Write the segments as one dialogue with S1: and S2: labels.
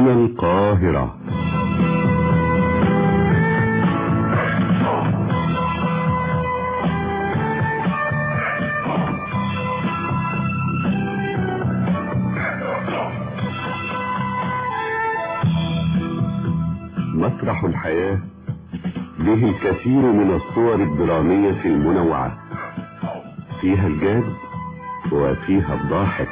S1: هنا القاهرة مسرح الحياة به الكثير من الصور الدرامية المنوعة فيها الجاد وفيها الضاحك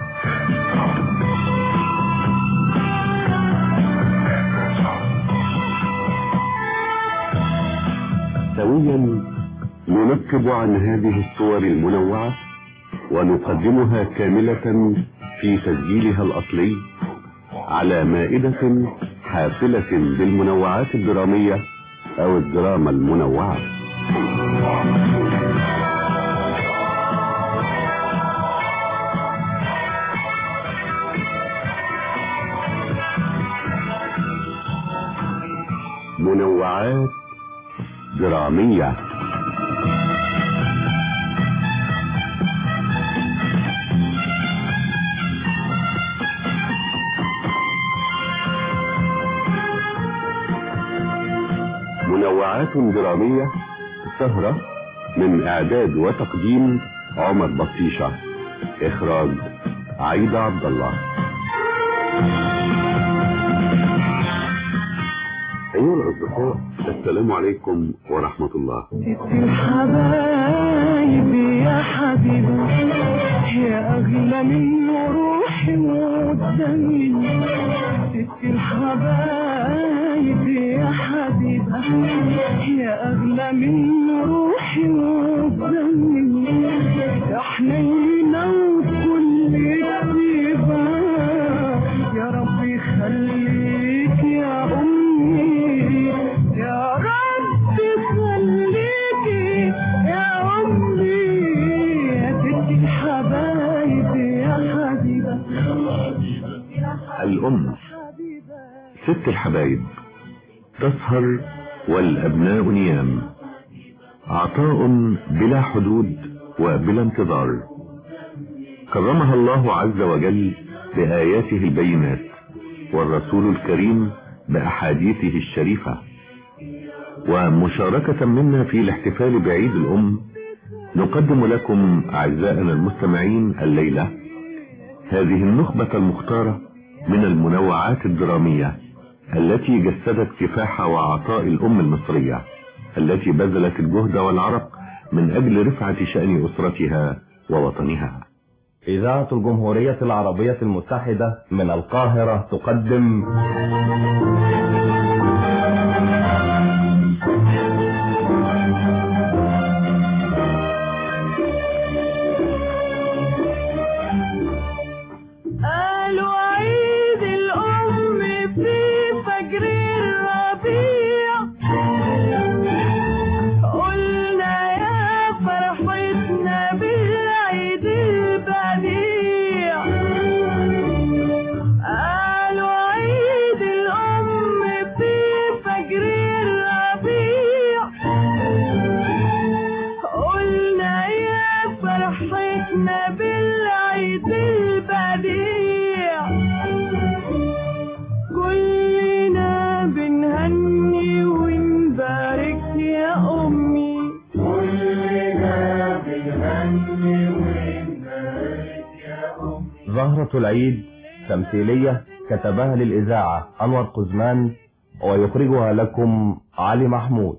S1: سويا ننقب عن هذه الصور المنوعة ونقدمها كاملة في تسجيلها الأصلي على مائدة حافلة بالمنوعات الدرامية أو الدراما المنوعة منوعات درامية منوعات درامية سهرة من إعداد وتقديم عمر بطيشة إخراج عيدة عبد الله أيها الأصدقاء السلام عليكم ورحمة الله
S2: الحبايب يا حبيبي يا أغلى من روحي ودمي ست الحبايب يا حبيبة يا أغلى من روحي ودمي يا حنينة وكل طيبة يا رب يخليك يا أمي يا رب خليكي يا أمي يا ست الحبايب يا حبيبة
S1: الأم ست الحبايب تسهر والأبناء نيام عطاء بلا حدود وبلا انتظار كرمها الله عز وجل بآياته البينات والرسول الكريم بأحاديثه الشريفة ومشاركة منا في الاحتفال بعيد الأم نقدم لكم أعزائنا المستمعين الليلة هذه النخبة المختارة من المنوعات الدرامية التي جسدت كفاح وعطاء الأم المصرية التي بذلت الجهد والعرق من أجل رفعة شأن أسرتها ووطنها
S3: إذاعة الجمهورية العربية المتحدة من القاهرة تقدم
S2: قالوا عيد الأم في فجر الربيع قلنا يا فرحتنا بالعيد البديع قالوا عيد الأم في فجر الربيع قلنا يا فرحتنا بالعيد البديع كلنا بنهني ونبارك يا أمي كلنا بنهني ونبارك يا أمي
S3: زهرة العيد تمثيلية كتبها للإذاعة أنور قزمان ويخرجها لكم علي محمود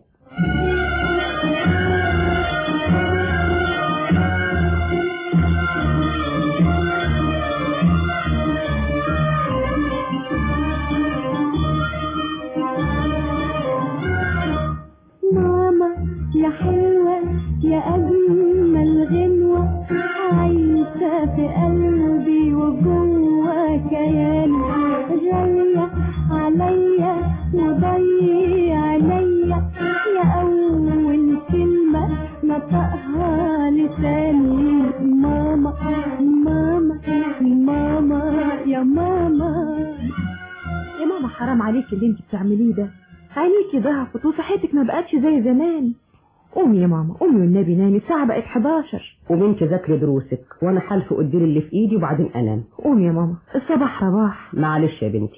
S4: ماما يا حلوة يا أجمل غنوة عايشة في قلبي وجوه كياني غالية عليا وضيع عليا يا أول كلمة نطقها لساني ماما ماما ماما يا ماما
S5: يا ماما حرام عليك اللي انت بتعمليه ده عينيكي ضعفت وصحتك ما بقتش زي زمان قومي يا ماما قومي والنبي نامي الساعة بقت 11
S6: وبنت ذاكري دروسك وانا حالفه اديلي اللي في ايدي وبعدين انام
S5: قومي يا ماما الصباح رباح
S6: معلش يا بنتي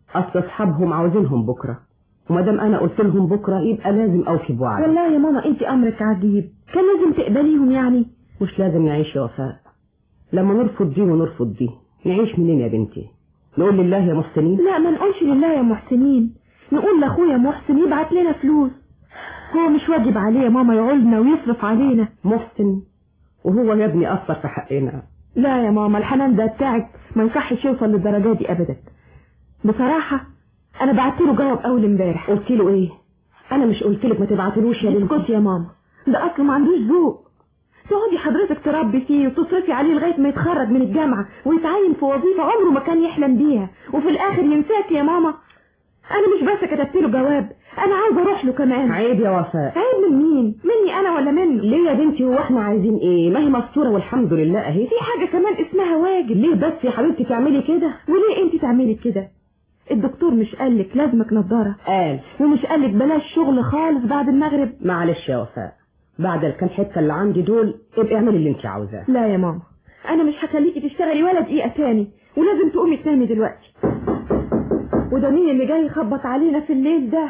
S6: اصل اصحابهم عاوزينهم بكره وما دام انا قلت لهم بكره يبقى لازم اوفي بوعدي
S5: والله يا ماما انت امرك عجيب كان لازم تقبليهم يعني
S6: مش لازم نعيش يا وفاء لما نرفض دي ونرفض دي نعيش منين يا بنتي نقول لله يا محسنين
S5: لا ما نقولش لله يا محسنين نقول لاخويا محسن يبعت لنا فلوس هو مش واجب عليه يا ماما يعولنا ويصرف علينا
S6: محسن وهو يا ابني اثر في حقنا
S5: لا يا ماما الحنان ده بتاعك ما يصحش يوصل للدرجه دي ابدا بصراحه انا بعت له جواب اول امبارح
S6: قلت له ايه انا مش قلت لك ما تبعتلوش يا بنتي
S5: اسكت يا ماما ده اصله ما عندوش ذوق تقعدي حضرتك تربي فيه وتصرفي عليه لغايه ما يتخرج من الجامعه ويتعين في وظيفه عمره ما كان يحلم بيها وفي الاخر ينساك يا ماما انا مش بس كتبت له جواب انا عاوزه اروح له كمان
S6: عيب يا وفاء
S5: عيب من مين مني انا ولا منه
S6: ليه يا بنتي هو احنا عايزين ايه ما هي مستوره والحمد لله اهي
S5: في حاجه كمان اسمها واجب
S6: ليه بس يا حبيبتي تعملي كده
S5: وليه انت تعملي كده الدكتور مش قالك لازمك نضاره
S6: قال
S5: ومش قالك بلاش شغل خالص بعد المغرب
S6: معلش يا وفاء بعد الكام حته اللي عندي دول ابقي اعملي اللي انت عاوزاه
S5: لا يا ماما انا مش هخليكي تشتغلي ولا دقيقه تاني ولازم تقومي تنامي دلوقتي وده مين اللي جاي يخبط علينا في الليل ده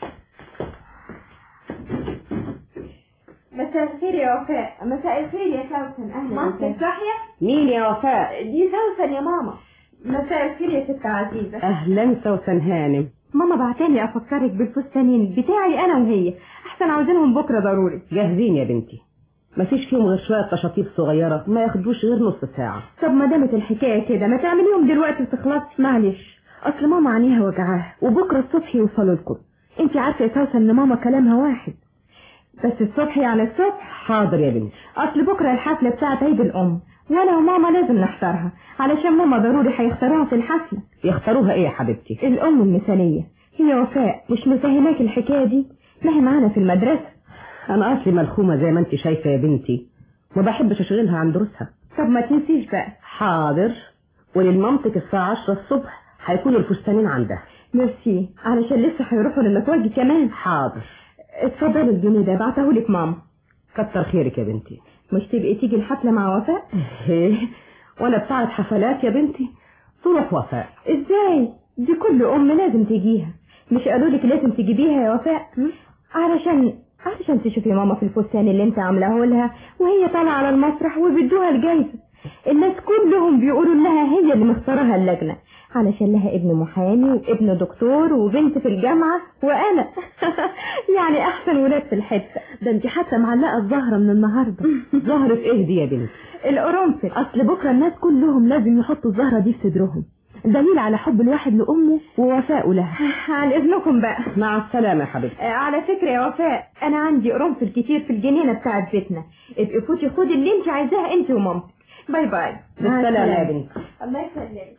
S5: مساء الخير يا وفاء مساء الخير يا سوسن اهلا
S7: مامتك صاحية؟
S6: مين يا وفاء
S5: دي سوسن يا ماما
S7: مساء الخير يا ست عزيزة
S6: اهلا سوسن هانم
S7: ماما بعتاني افكرك بالفستانين بتاعي انا وهي احسن عاوزينهم بكرة ضروري
S6: جاهزين يا بنتي مفيش فيهم غير شويه تشاطيب صغيره ما ياخدوش غير نص ساعه
S7: طب ما دامت الحكاية كده ما تعمليهم دلوقتي وتخلصي
S5: معلش اصل ماما عينيها وجعاها وبكره الصبح يوصلوا لكم انت عارفه يا سوسن ان ماما كلامها واحد
S7: بس الصبح يعني الصبح
S6: حاضر يا بنتي
S7: اصل بكرة الحفلة بتاعت عيد الام وانا وماما لازم نحضرها علشان ماما ضروري هيختاروها في الحفلة
S6: يختاروها ايه يا حبيبتي
S7: الام المثالية هي وفاء مش مفهماك الحكاية دي ما هي معانا في المدرسة
S6: انا اصلي ملخومه زي ما انت شايفه يا بنتي ما بحبش اشغلها عن دروسها
S7: طب ما تنسيش بقى
S6: حاضر وللمنطق الساعه 10 الصبح هيكون الفستانين عندها
S7: ميرسي علشان لسه هيروحوا للمتوجه كمان
S6: حاضر
S7: اتفضلي الجنيه ده بعتهولك ماما
S6: كتر خيرك يا بنتي
S7: مش تبقي تيجي الحفلة مع وفاء
S6: ايه وانا بتاعت حفلات يا بنتي تروح وفاء
S7: ازاي دي كل ام لازم تجيها مش قالوا لك لازم تجيبيها يا وفاء علشان علشان تشوفي ماما في الفستان اللي انت عاملاه لها وهي طالعه على المسرح وبيدوها الجايزه الناس كلهم بيقولوا انها هي اللي مختارها اللجنه علشان لها ابن محامي وابن دكتور وبنت في الجامعه وانا يعني احسن ولاد في الحته
S5: ده انت حتى معلقه الزهره من النهارده
S6: زهرة ايه دي يا بنتي
S7: القرنفل
S5: اصل بكره الناس كلهم لازم يحطوا الزهره دي في صدرهم دليل على حب الواحد لامه ووفائه لها
S7: عن اذنكم بقى
S6: مع السلامه يا حبيبتي
S7: آه، على فكرة يا وفاء أنا عندي قرنفل كتير في الجنينة بتاعت بيتنا ابقي فوتي خدي اللي انت عايزاه انت ومامتك باي باي
S6: بالسلامه يا بنتي
S7: الله يسلمك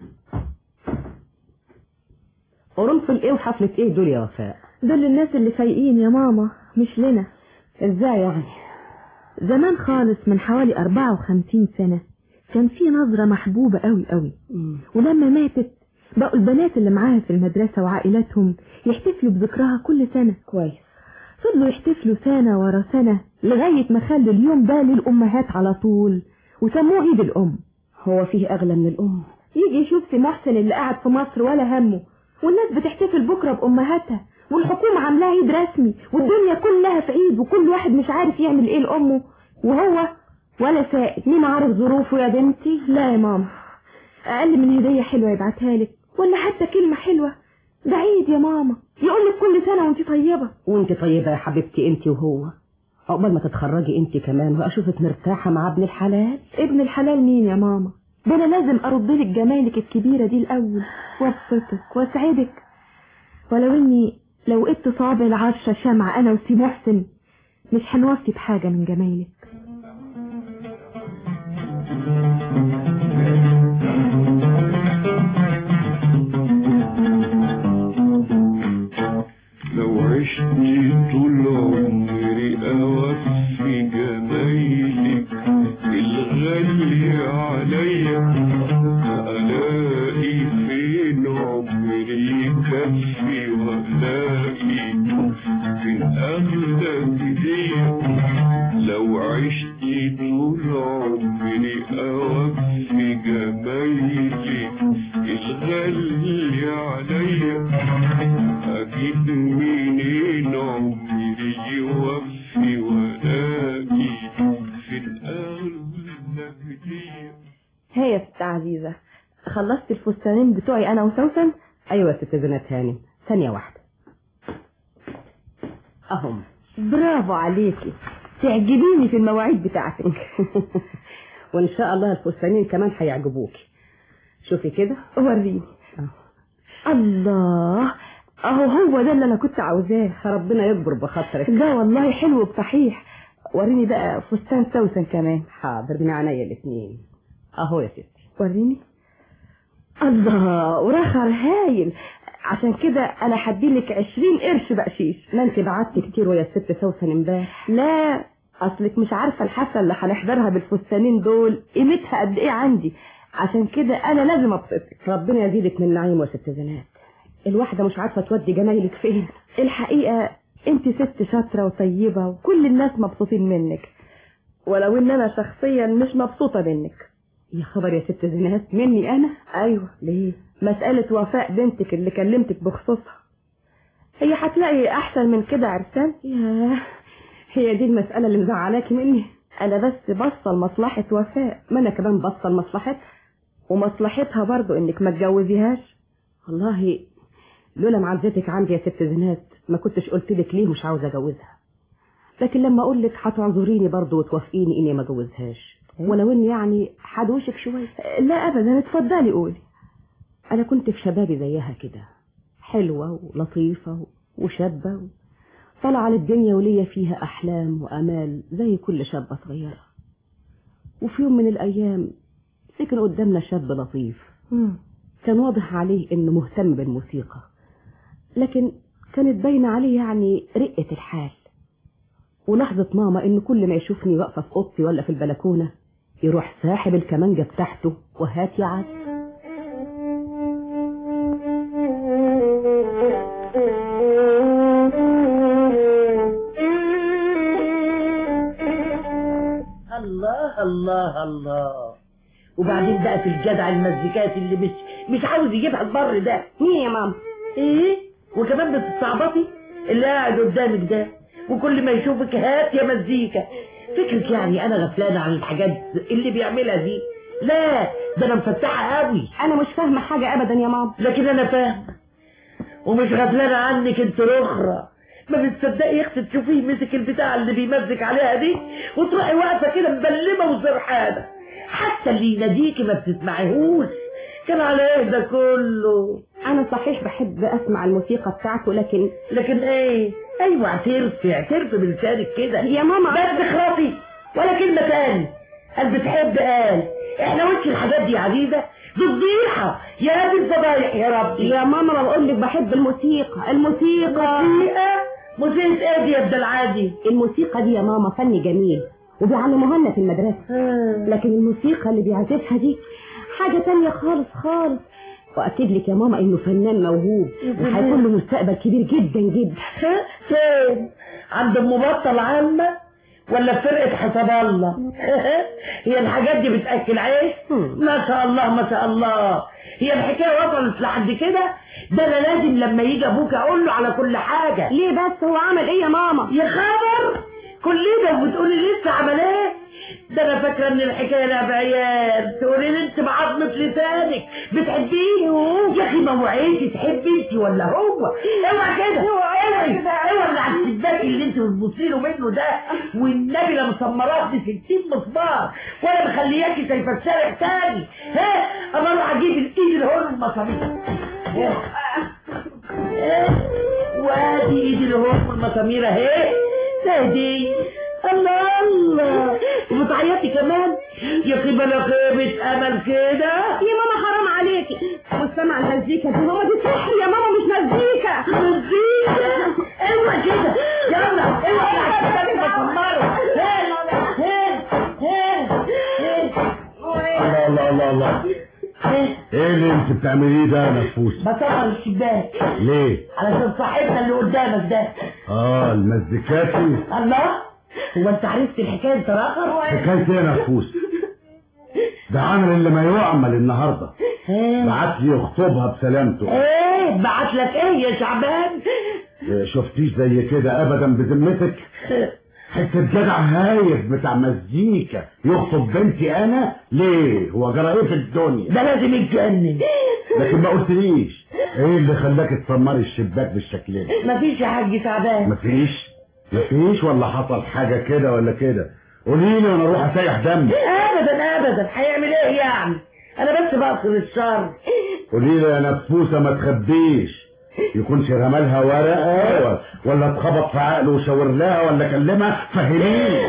S6: قرنفل ايه وحفله ايه دول يا وفاء
S5: دول الناس اللي فايقين يا ماما مش لنا
S6: ازاي يعني
S5: زمان خالص من حوالي 54 سنة كان في نظرة محبوبة قوي قوي ولما ماتت بقوا البنات اللي معاها في المدرسة وعائلاتهم يحتفلوا بذكرها كل سنة
S6: كويس
S5: فضلوا يحتفلوا سنة ورا سنة لغاية ما خلوا اليوم ده للأمهات على طول وسموه عيد الأم
S6: هو فيه اغلى من الام
S5: يجي يشوف سي محسن اللي قاعد في مصر ولا همه والناس بتحتفل بكرة بأمهاتها والحكومة عاملاها عيد رسمي والدنيا كلها في عيد وكل واحد مش عارف يعمل ايه لأمه وهو ولا سائل
S6: مين عارف ظروفه يا بنتي
S5: لا يا ماما أقل من هدية حلوة يبعتها لك ولا حتى كلمة حلوة ده عيد يا ماما يقول لك كل سنة وانت طيبة
S6: وانت طيبه يا حبيبتي انت وهو عقبال ما تتخرجي انت كمان واشوفك مرتاحه مع ابن الحلال
S5: ابن الحلال مين يا ماما ده انا لازم ارد لك جمالك الكبيرة دي الاول وابسطك واسعدك ولو اني لو وقفت صابع العشرة شمعة انا وسي محسن مش هنوفي بحاجة من جمالك
S8: لو عشت طول عمري أوفي جمايلك الغالي عليا ألاقي فين عمري يكفي وألاقي فين أغلى هدية لو أجيب منين عمري يوفي وأجي في الأغلى هدية
S5: هي يا ست عزيزة خلصت الفستانين بتوعي أنا وسوسن
S6: ايوه يا ست زينات هانم ثانيه واحده اهم
S5: برافو عليكي تعجبيني في المواعيد بتاعتك
S6: وان شاء الله الفستانين كمان هيعجبوكي شوفي كده
S5: وريني الله اهو هو ده اللي انا كنت عاوزاه
S6: ربنا يكبر بخاطرك
S5: ده والله حلو بصحيح وريني بقى فستان سوسن كمان
S6: حاضر من عينيا الاثنين اهو يا ستي
S5: وريني الله ورخر هايل عشان كده انا هديلك عشرين قرش بقشيش
S6: ما انت بعتي كتير ويا ست سوسن امبارح
S5: لا اصلك مش عارفه الحفله اللي هنحضرها بالفستانين دول قيمتها قد ايه عندي عشان كده انا لازم ابسطك
S6: ربنا يزيدك من نعيم يا ست زينات الواحده مش عارفه تودي جمايلك فين
S5: الحقيقه انت ست شاطره وطيبه وكل الناس مبسوطين منك ولو ان انا شخصيا مش مبسوطه منك
S6: يا خبر يا ست زينات مني انا
S5: ايوه
S6: ليه
S5: مساله وفاء بنتك اللي كلمتك بخصوصها هي هتلاقي احسن من كده عرسان
S6: ياه هي دي المساله اللي مزعلاكي مني
S5: انا بس بصه لمصلحه وفاء
S6: ما انا كمان بصه لمصلحتها
S5: ومصلحتها برضو انك ما تجوزيهاش
S6: والله لولا معزتك عندي يا ست زينات ما كنتش قلت لك ليه مش عاوزه اجوزها لكن لما اقول لك هتعذريني برضه وتوافقيني اني ما اجوزهاش ولو اني يعني هدوشك شويه
S5: لا ابدا اتفضلي قولي
S6: انا كنت في شبابي زيها كده حلوه ولطيفه وشابه طالعه للدنيا وليا فيها احلام وامال زي كل شابه صغيره وفي يوم من الايام سكن قدامنا شاب لطيف كان واضح عليه انه مهتم بالموسيقى لكن كانت باينه عليه يعني رقه الحال ولاحظت ماما ان كل ما يشوفني واقفه في اوضتي ولا في البلكونه يروح ساحب الكمانجه بتاعته وهات يا عاد
S9: الله الله الله وبعدين بقى في الجدع المزيكات اللي مش مش عاوز يجيبها البر ده
S6: مين يا ماما
S9: ايه وكمان بتستعبطي اللي قاعد قدامك ده وكل ما يشوفك هات يا مزيكا فكرك يعني انا غفلانه عن الحاجات اللي بيعملها دي لا ده انا مفتحه قوي
S6: انا مش فاهمه حاجه ابدا يا ماما
S9: لكن انا فاهمه ومش غفلانه عنك انت الاخرى ما بتصدقي يا اختي تشوفيه مسك البتاع اللي بيمزك عليها دي وتروحي واقفه كده مبلمه وسرحانه حتى اللي يناديكي ما بتسمعيهوش كان على ايه ده كله
S6: انا صحيح بحب اسمع الموسيقى بتاعته لكن
S9: لكن ايه ايوه اعترفي اعترفي بلسانك كده
S6: يا ماما
S9: بس اخرطي ولا كلمه تاني قال بتحب قال احنا وش الحاجات دي عزيزه دي فضيحه يا دي الفضايح يا ربي
S6: يا ماما ما بقول لك بحب الموسيقى الموسيقى
S9: موسيقى موسيقى ايه دي يا ابن العادي
S6: الموسيقى دي يا ماما فن جميل وبيعلموها لنا في المدرسه لكن الموسيقى اللي بيعزفها دي حاجه تانية خالص خالص واكد لك يا ماما انه فنان موهوب وهيكون له مستقبل كبير جدا جدا
S9: فين عند المبطل عامة ولا في فرقة حسب الله هي الحاجات دي بتأكل عيش ما شاء الله ما شاء الله هي الحكاية وصلت لحد كده ده انا لازم لما يجي ابوك اقول له على كل حاجة
S6: ليه بس هو عمل ايه يا ماما
S9: يا خبر كل ده وبتقولي لسه عمل ايه ده انا فاكره ان الحكايه لعب عيال تقولي لي انت بعضمه لسانك بتحبيه يا اخي ما وعيتي تحبي انت ولا هو اوعى كده اوعي اوعي اللي على السباك اللي انت بتبصي له منه ده والنبي لا مسمرات دي 60 مسمار ولا مخلياكي شايفه الشارع تاني ها اما اروح اجيب الايد الهون المسامير وادي ايد الهون والمسامير اهي تهدي الله الله وبتعيطي كمان يا اخي بلا خيبة امل كده
S6: يا ماما حرام عليكي مش سامعه المزيكا دي ماما دي سحر يا ماما مش مزيكا
S9: مزيكا اوعى كده يلا اوعى عشان بتمروا
S10: الله الله الله الله ايه اللي انت بتعمليه ده يا نفوس
S9: بصغر الشباك
S10: ليه
S9: علشان صاحبنا اللي قدامك ده
S10: اه المزيكاتي
S9: الله هو انت عرفت الحكايه انت راخر
S10: حكايه ايه يا نفوس ده عمل اللي ما يعمل النهارده بعت لي يخطبها بسلامته
S9: ايه بعت لك ايه يا شعبان
S10: شفتيش زي كده ابدا بذمتك حته جدع هايف بتاع مزيكا يخطب بنتي انا ليه هو جرى ايه في الدنيا
S9: ده لازم يتجنن
S10: لكن ما قلتليش ايه اللي خلاك تسمري الشباك بالشكل ده
S9: مفيش يا حاج تعبان
S10: مفيش مفيش ولا حصل حاجه كده ولا كده قولي لي وانا اروح اسيح دمي
S9: ابدا ابدا هيعمل ايه يعني انا بس بقصر الشر
S10: قولي لي يا نفوسه ما تخبيش يكونش رمالها ورقه ولا اتخبط في عقله وشاور لها ولا كلمها فهميني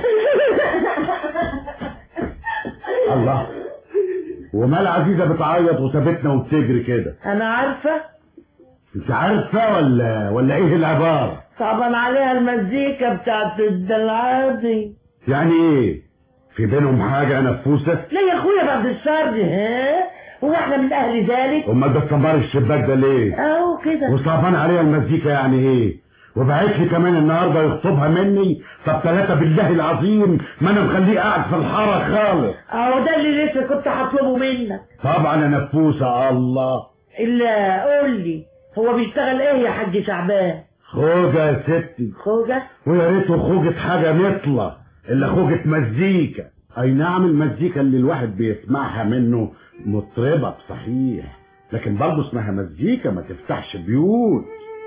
S10: الله ومال عزيزه بتعيط وسابتنا وبتجري كده
S9: انا عارفه
S10: انت عارفه ولا ولا ايه العباره
S9: طبعا عليها المزيكا بتاعت الدلعادي
S10: يعني ايه في بينهم حاجه يا نفوسه
S9: لا يا اخويا بعد الشر ها هو احنا من اهل ذلك
S10: امال بتسمري الشباك ده ليه
S9: اهو كده
S10: وصعبان عليها المزيكا يعني ايه وبعت لي كمان النهارده يخطبها مني طب ثلاثة بالله العظيم ما انا مخليه قاعد في الحارة خالص
S9: اهو ده اللي لسه كنت هطلبه منك
S10: طبعا يا نفوسة الله
S9: الا قول لي هو بيشتغل ايه يا حاج شعبان
S10: خوجة يا ستي
S9: خوجة
S10: ويا ريته خوجة حاجة مطلة الا خوجة مزيكا اي نعم المزيكا اللي الواحد بيسمعها منه مطربة صحيح لكن برضه اسمها مزيكا ما تفتحش بيوت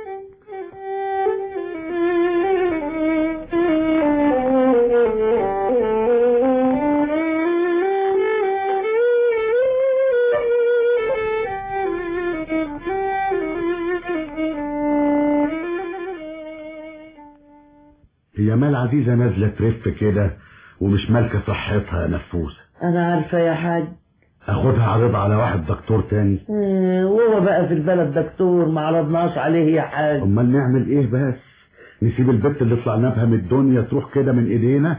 S10: هي مال عزيزة نازلة ترف كده ومش مالكة صحتها يا نفوسة
S9: انا عارفه يا حاج
S10: اخدها عرض على واحد دكتور تاني
S9: اه، وهو بقى في البلد دكتور ما عرضناش عليه يا حاج
S10: امال نعمل ايه بس نسيب البت اللي طلعنا بها من الدنيا تروح كده من ايدينا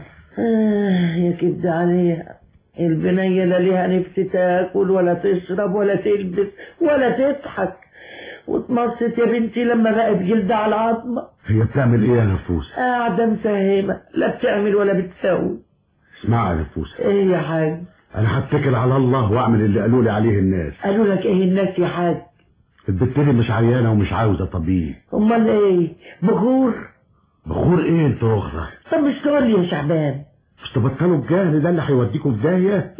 S9: آه يا كد عليها البنية لا ليها نفس تاكل ولا تشرب ولا تلبس ولا تضحك واتمصت يا بنتي لما بقت جلد على العظمة
S10: هي بتعمل ايه يا نفوسة
S9: قاعدة مساهمة لا بتعمل ولا بتسوي
S10: اسمع يا نفوسة
S9: ايه يا حاج
S10: انا هتكل على الله واعمل اللي قالوا لي عليه الناس
S9: قالوا لك ايه الناس يا حاج
S10: البت دي مش عيانة ومش عاوزة طبيب
S9: امال ايه بخور
S10: بخور ايه انتوا اخرى
S9: طب مش تقول لي يا شعبان
S10: مش تبطلوا الجهل ده اللي هيوديكم في داهية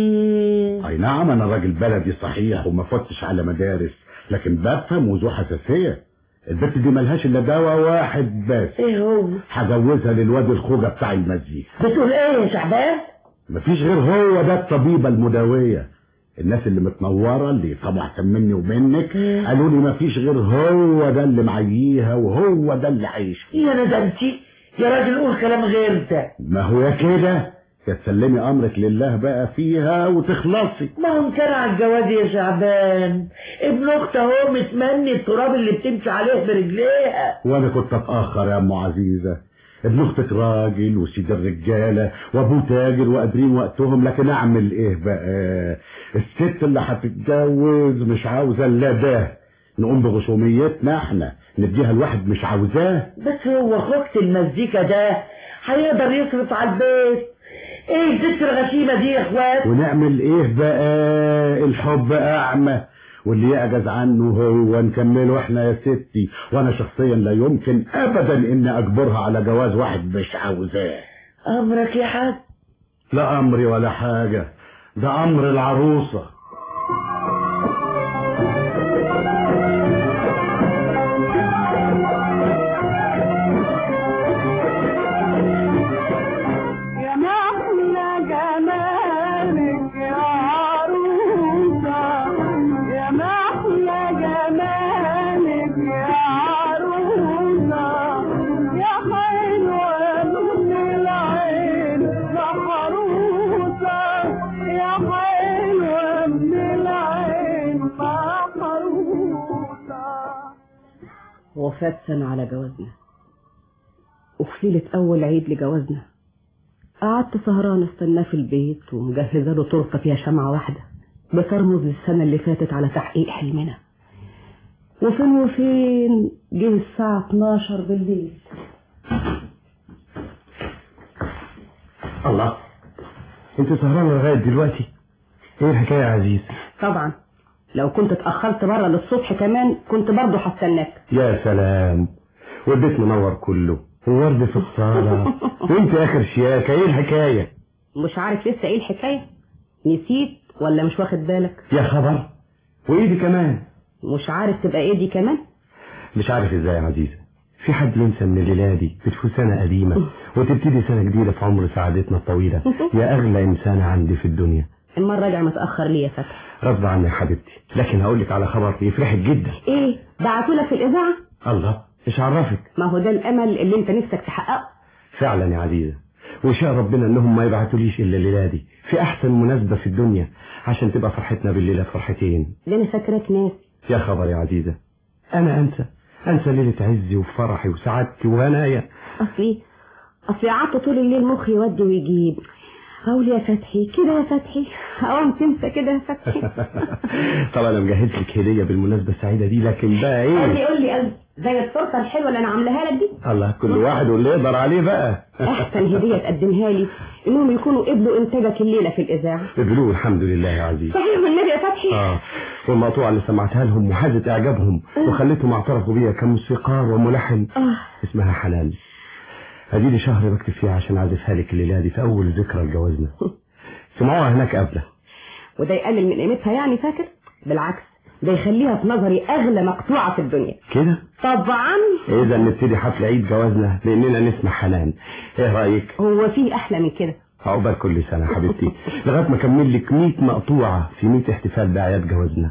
S9: إيه.
S10: اي نعم انا راجل بلدي صحيح وما فتش على مدارس لكن بفهم وذو حساسية البت دي ملهاش الا دواء واحد بس
S9: ايه هو
S10: هجوزها للواد الخوجة بتاع المزيكا
S9: بتقول ايه يا شعبان
S10: مفيش غير هو ده الطبيبة المداوية الناس اللي متنورة اللي يفهموا احسن مني ومنك قالوا لي مفيش غير هو ده اللي معييها وهو ده اللي عايش فيه
S9: يا ندمتي يا راجل قول كلام غير ده
S10: ما هو يا كده يا تسلمي امرك لله بقى فيها وتخلصي
S9: ما هو كان على الجواز يا شعبان ابن اخت اهو متمني التراب اللي بتمشي عليه برجليها
S10: وانا كنت اتاخر يا ام عزيزه ابن اختك راجل وسيد الرجاله وابوه تاجر وقادرين وقتهم لكن اعمل ايه بقى الست اللي هتتجوز مش عاوزه الا ده نقوم بغشوميتنا احنا نديها الواحد مش عاوزاه
S9: بس هو خوجة المزيكا ده هيقدر يصرف على البيت ايه الست الغشيمة دي يا اخوات
S10: ونعمل ايه بقى الحب اعمى واللي يعجز عنه هو نكمله احنا يا ستي وانا شخصيا لا يمكن ابدا اني اجبرها على جواز واحد مش عاوزاه
S9: امرك يا حاج
S10: لا امري ولا حاجة ده امر العروسة
S2: يا محلى جمالك يا عروسة يا محلى جمالك يا عروسة يا حلوة من العين محروسة يا حلوة من العين محروسة
S6: وفات سنة على جوازنا وفي ليلة أول عيد لجوازنا قعدت سهران استناه في البيت ومجهزة له تورته فيها شمعة واحدة بترمز للسنة اللي فاتت على تحقيق حلمنا وفين وفين جه الساعة 12 بالليل
S10: الله انت سهرانة لغاية دلوقتي ايه الحكاية يا عزيز
S6: طبعا لو كنت اتأخرت بره للصبح كمان كنت برضه هستناك
S10: يا سلام والبيت منور كله وورد في الصالة وانت اخر شياكة ايه الحكاية
S6: مش عارف لسه ايه الحكاية نسيت ولا مش واخد بالك
S10: يا خبر وايدي كمان
S6: مش عارف تبقى ايه دي كمان
S10: مش عارف ازاي يا عزيزة في حد ينسى ان الليلة دي بتفوت سنة قديمة وتبتدي سنة جديدة في عمر سعادتنا الطويلة يا اغلى انسانة عندي في الدنيا
S6: المرة راجع متأخر ليه يا فتحي
S10: غصب عني يا حبيبتي لكن هقول لك على خبر يفرحك جدا
S6: ايه بعتولك في الاذاعة
S10: الله ايش عرفك
S6: ما هو ده الامل اللي انت نفسك تحققه
S10: فعلا يا عزيزة وشاء ربنا انهم ما يبعتوليش الا الليلة دي في احسن مناسبة في الدنيا عشان تبقى فرحتنا بالليلة فرحتين
S6: ده انا فاكراك ناس
S10: يا خبر يا عزيزة انا انسى انسى ليلة عزي وفرحي وسعادتي وهنايا
S6: اصلي اصلي قعدت طول الليل مخي يودي ويجيب قول يا فتحي كده يا فتحي اوام تنسى كده يا فتحي
S10: طبعا انا مجهز لك هدية بالمناسبة السعيدة دي لكن بقى
S6: قول لي
S10: ايه
S6: قول لي قول زي التورته الحلوه اللي انا عاملاها لك دي
S10: الله كل واحد واللي يقدر عليه بقى
S6: احسن هديه تقدمها لي انهم يكونوا قبلوا انتاجك الليله في الاذاعه
S10: قبلوه الحمد لله يا عزيز
S6: صحيح والنبي يا فتحي
S10: اه والمقطوعة اللي سمعتها لهم وحازت اعجابهم وخليتهم اعترفوا بيا كموسيقار وملحن
S6: اه
S10: اسمها حنان اديلي شهر بكتب فيها عشان اعزفها لك الليله دي في اول ذكرى لجوازنا سمعوها هناك قبله
S6: وده يقلل من قيمتها يعني فاكر بالعكس ده يخليها في نظري اغلى مقطوعه في الدنيا
S10: كده
S6: طبعا
S10: اذا نبتدي حفل عيد جوازنا باننا نسمع حنان ايه رايك
S6: هو في احلى من كده
S10: عقبال كل سنه يا حبيبتي لغايه ما اكمل لك 100 مقطوعه في 100 احتفال باعياد جوازنا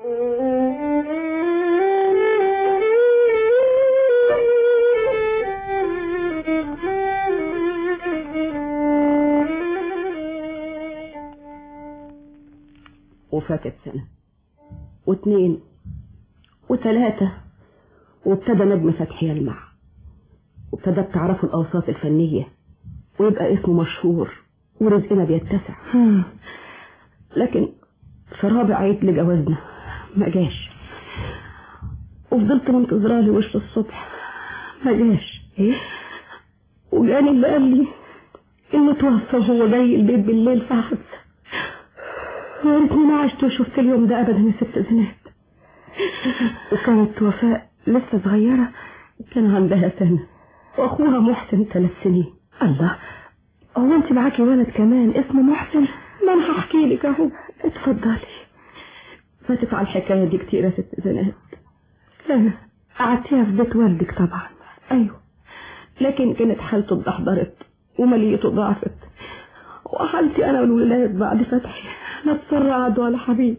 S6: وفاتت سنة واثنين وثلاثة وابتدى نجم فتحي يلمع وابتدت تعرفوا الأوساط الفنية ويبقى اسمه مشهور ورزقنا بيتسع لكن في رابع عيد لجوازنا ما جاش وفضلت منتظراه لوش الصبح ما جاش ايه وجاني اللي قال لي انه توفى وهو جاي البيت بالليل في حادثه يا ريتني ما عشت وشفت اليوم ده ابدا يا ست زينات وكانت وفاء لسه صغيرة كان عندها سنة واخوها محسن ثلاث سنين الله هو انت معاكي ولد كمان اسمه محسن ما انا هحكي لك اهو اتفضلي فاتت على الحكاية دي كتير يا ست زينات لا قعدتيها في بيت والدك طبعا ايوه لكن كانت حالته اتدحضرت وماليته ضعفت وحالتي انا والولاد بعد فتحي لا اتسرعت ولا حبيب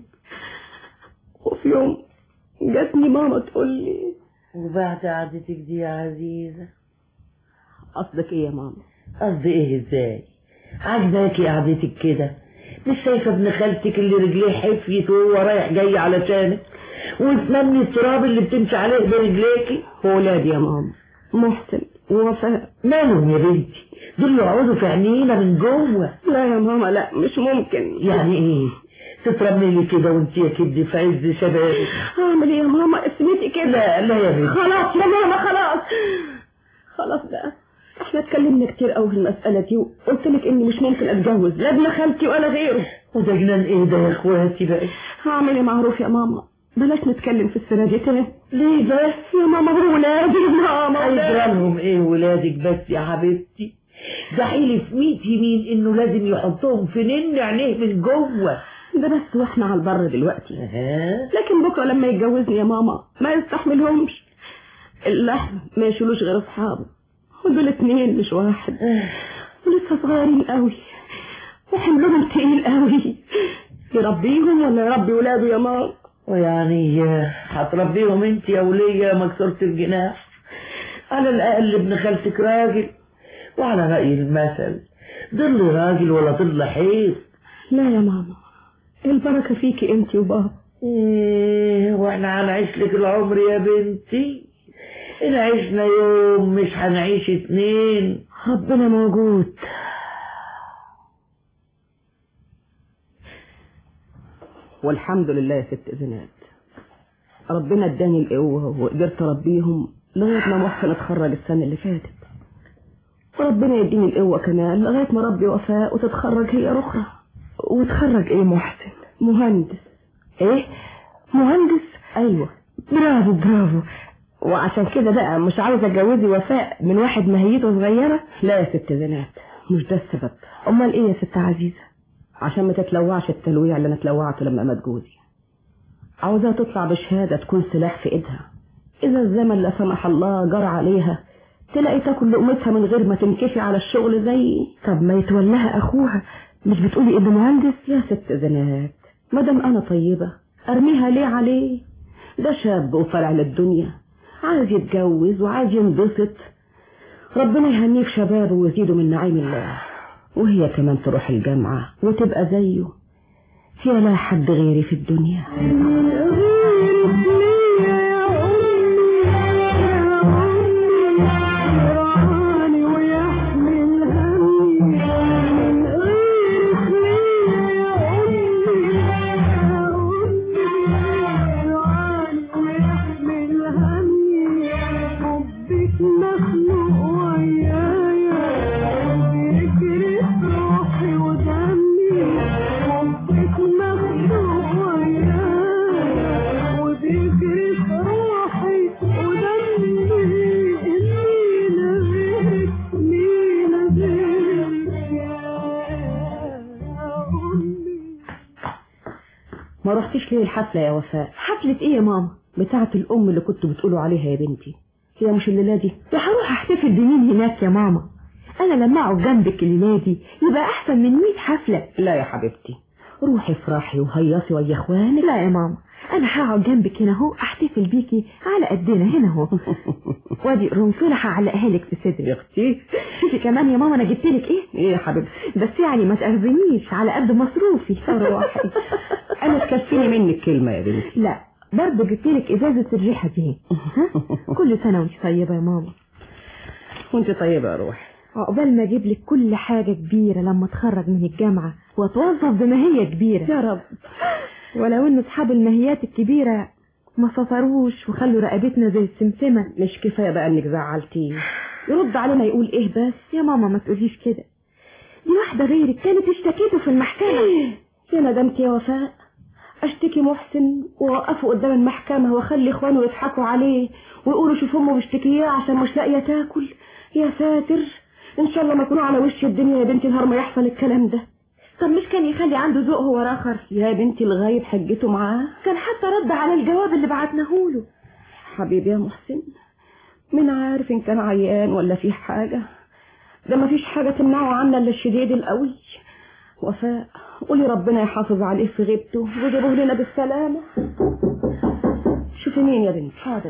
S6: وفي يوم جاتني ماما تقول لي
S9: وبعد قعدتك دي يا عزيزة
S6: قصدك ايه يا ماما
S9: قصدي ايه ازاي عاجباكي قعدتك كده مش شايفة ابن خالتك اللي رجليه حفيت وهو رايح جاي علشانك وتمني التراب اللي بتمشي عليه برجليكي
S6: ولادي يا ماما محسن ووفاء
S9: مالهم يا بنتي دول يقعدوا في عينينا من جوه
S6: لا يا ماما لا مش ممكن
S9: يعني ايه تترملي كده وانت يا كدي في عز شبابك
S6: اعمل ايه يا ماما اسمتي كده
S9: لا لا يا بنتي
S6: خلاص يا ماما خلاص خلاص بقى احنا اتكلمنا كتير قوي في المسألة دي وقلت لك اني مش ممكن اتجوز لا ابن خالتي ولا غيره
S9: وده جنان ايه ده يا اخواتي بقى
S6: هعمل ايه معروف يا ماما بلاش نتكلم في السيرة دي تاني ليه بس يا ماما هو ولادي يا ماما ولادي.
S9: هيجرالهم ايه ولادك بس يا حبيبتي ده حيلف ميت يمين انه لازم يحطهم في نن عينيه من جوه
S6: ده بس واحنا على البر دلوقتي
S9: ها
S6: لكن بكره لما يتجوزني يا ماما ما يستحملهمش اللحم ما يشيلوش غير اصحابه ودول اتنين مش واحد ولسه صغيرين قوي وحملهم تقيل قوي يربيهم ولا يربي ولاده يا ماما
S9: ويعني هتربيهم انت يا ولية مكسورة الجناح على الأقل ابن خالتك راجل وعلى رأي المثل ضل راجل ولا ضل حيط
S6: لا يا ماما البركة فيكي انت وبابا
S9: ايه واحنا هنعيش لك العمر يا بنتي ان عشنا يوم مش هنعيش اتنين
S6: ربنا موجود والحمد لله يا ست زينات ربنا اداني القوة وقدرت اربيهم لغاية ما محسن اتخرج السنة اللي فاتت وربنا يديني القوة كمان لغاية ما ربي وفاء وتتخرج هي أخرى وتخرج ايه محسن مهندس ايه مهندس ايوه برافو برافو وعشان كده بقى مش عاوزة اتجوزي وفاء من واحد مهيته صغيرة لا يا ست زينات مش ده السبب امال ايه يا ست عزيزة عشان ما تتلوعش التلويع اللي انا اتلوعته لما مات جوزي عاوزاها تطلع بشهادة تكون سلاح في ايدها اذا الزمن لا سمح الله جرى عليها تلاقي تاكل لقمتها من غير ما تنكفي على الشغل زي طب ما يتولاها اخوها مش بتقولي ابن مهندس يا ست زنات مادام انا طيبة ارميها ليه عليه ده شاب وطالع للدنيا عايز يتجوز وعايز ينبسط ربنا يهنيه في شبابه ويزيده من نعيم الله وهي كمان تروح الجامعة وتبقى زيه هي لا حد غيري في الدنيا ما رحتيش ليه الحفلة يا وفاء
S5: حفلة ايه يا ماما
S6: بتاعة الأم اللي كنتوا بتقولوا عليها يا بنتي هي مش الليلة دي
S5: ده هروح احتفل بمين هناك يا ماما انا لما اقعد جنبك الليلة دي يبقى احسن من 100 حفلة
S6: لا يا حبيبتي روحي افرحي وهيصي ويا اخوانك
S5: لا يا ماما انا هقعد جنبك هنا اهو احتفل بيكي على قدنا هنا اهو وادي قرنفلة هعلقها لك في صدري
S6: يا اختي
S5: شوفي كمان يا ماما انا جبت لك ايه
S6: ايه يا حبيبتي
S5: بس يعني ما تأذنيش على قد مصروفي
S6: روحي انا تكفيني منك كلمة يا بنتي
S5: لا برضه جبت لك ازازة الريحة دي ها؟ كل سنة وانت طيبة يا ماما
S6: وانت طيبة يا روحي
S5: عقبال ما اجيب لك كل حاجة كبيرة لما اتخرج من الجامعة واتوظف بماهية كبيرة
S6: يا رب
S5: ولو ان اصحاب الماهيات الكبيرة ما سطروش وخلوا رقبتنا زي السمسمة
S6: مش كفاية بقى انك زعلتيه يرد علينا يقول ايه بس
S5: يا ماما ما تقوليش كده دي واحدة غيرك كانت اشتكيته في المحكمة
S6: يا ندمت يا وفاء اشتكي محسن واوقفه قدام المحكمة واخلي اخوانه يضحكوا عليه ويقولوا شوف امه بيشتكيه عشان مش لاقية تاكل يا ساتر ان شاء الله ما يكونوا على وش الدنيا يا بنتي نهار ما يحصل الكلام ده
S5: طب مش كان يخلي عنده ذوق هو راخر
S6: يا بنتي الغايب حجته معاه
S5: كان حتى رد على الجواب اللي بعتناه له
S6: حبيبي يا محسن من عارف ان كان عيان ولا فيه حاجة ده ما فيش حاجة تمنعه عنا الا الشديد القوي وفاء قولي ربنا يحافظ عليه في غيبته ويجيبه لنا بالسلامة شوفي مين يا بنتي
S5: حاضر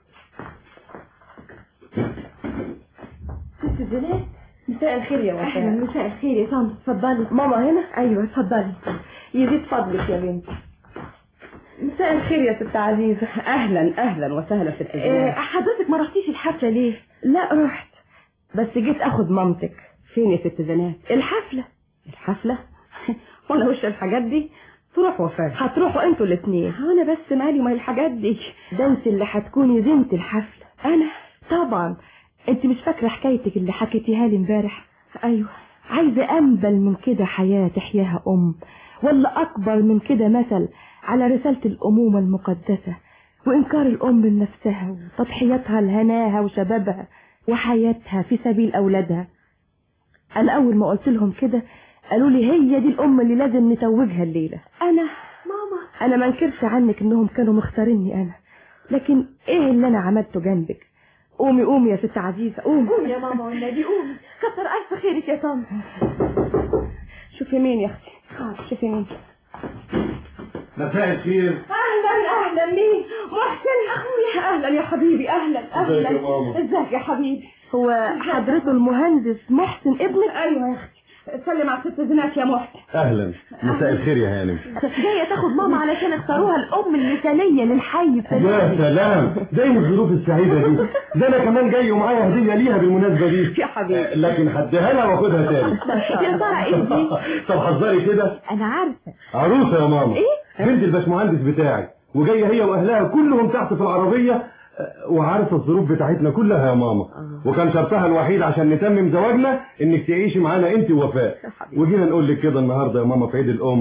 S5: ست زينات
S6: مساء الخير يا وفاء
S5: اهلا مساء الخير يا طنط اتفضلي
S6: ماما هنا
S5: ايوه اتفضلي
S6: يزيد فضلك يا بنتي مساء الخير يا ست عزيزة اهلا اهلا وسهلا ست
S5: إيه
S6: زينات
S5: حضرتك ما رحتيش الحفلة ليه
S6: لا رحت بس جيت اخد مامتك فين يا ست زينات
S5: الحفلة
S6: الحفلة وانا وش الحاجات دي تروح وفاء
S5: هتروحوا انتوا الاثنين
S6: وانا بس مالي ما الحاجات دي
S5: ده انت اللي هتكوني زينة الحفلة
S6: انا
S5: طبعا انت مش فاكرة حكايتك اللي حكيتيها لي امبارح
S6: ايوه
S5: عايزة أنبل من كده حياة تحياها أم ولا أكبر من كده مثل على رسالة الأمومة المقدسة وإنكار الأم لنفسها وتضحياتها لهناها وشبابها وحياتها في سبيل أولادها أنا أول ما قلت لهم كده قالوا لي هي دي الأم اللي لازم نتوجها الليلة
S6: انا
S5: ماما أنا ما انكرش عنك إنهم كانوا مختاريني أنا لكن إيه اللي أنا عملته جنبك قومي قومي يا ست عزيزة قومي
S7: قومي يا ماما والنبي قومي كتر ألف خيرك يا طنط
S6: شوفي مين يا اختي شوفي مين
S10: مساء الخير
S7: أهلا أهلا مين محسن أخويا أهلا يا حبيبي أهلا أهلا
S10: ازيك يا ماما؟
S7: ازيك يا حبيبي
S5: هو حضرته المهندس محسن ابنك
S7: أيوة يا أختي سلم على ست زينات يا محسن
S10: اهلا مساء الخير يا هانم
S5: جاية تاخد ماما علشان اختاروها الأم المثالية للحي
S10: يا
S5: السلام
S10: سلام زي الظروف السعيدة دي ده انا كمان جاي ومعايا هدية ليها بالمناسبة دي
S6: يا حبيبي
S10: آه، لكن هديها لها واخدها تاني
S5: يا ترى ايه دي؟
S10: طب حذري كده
S5: أنا عارفة
S10: عروسة يا ماما ايه بنت الباشمهندس بتاعك وجاية هي واهلها كلهم تحت في العربية آه، وعارفة الظروف بتاعتنا كلها يا ماما وكان شرطها الوحيد عشان نتمم زواجنا انك تعيشي معانا انت ووفاء وجينا نقول لك كده النهارده يا ماما في عيد الام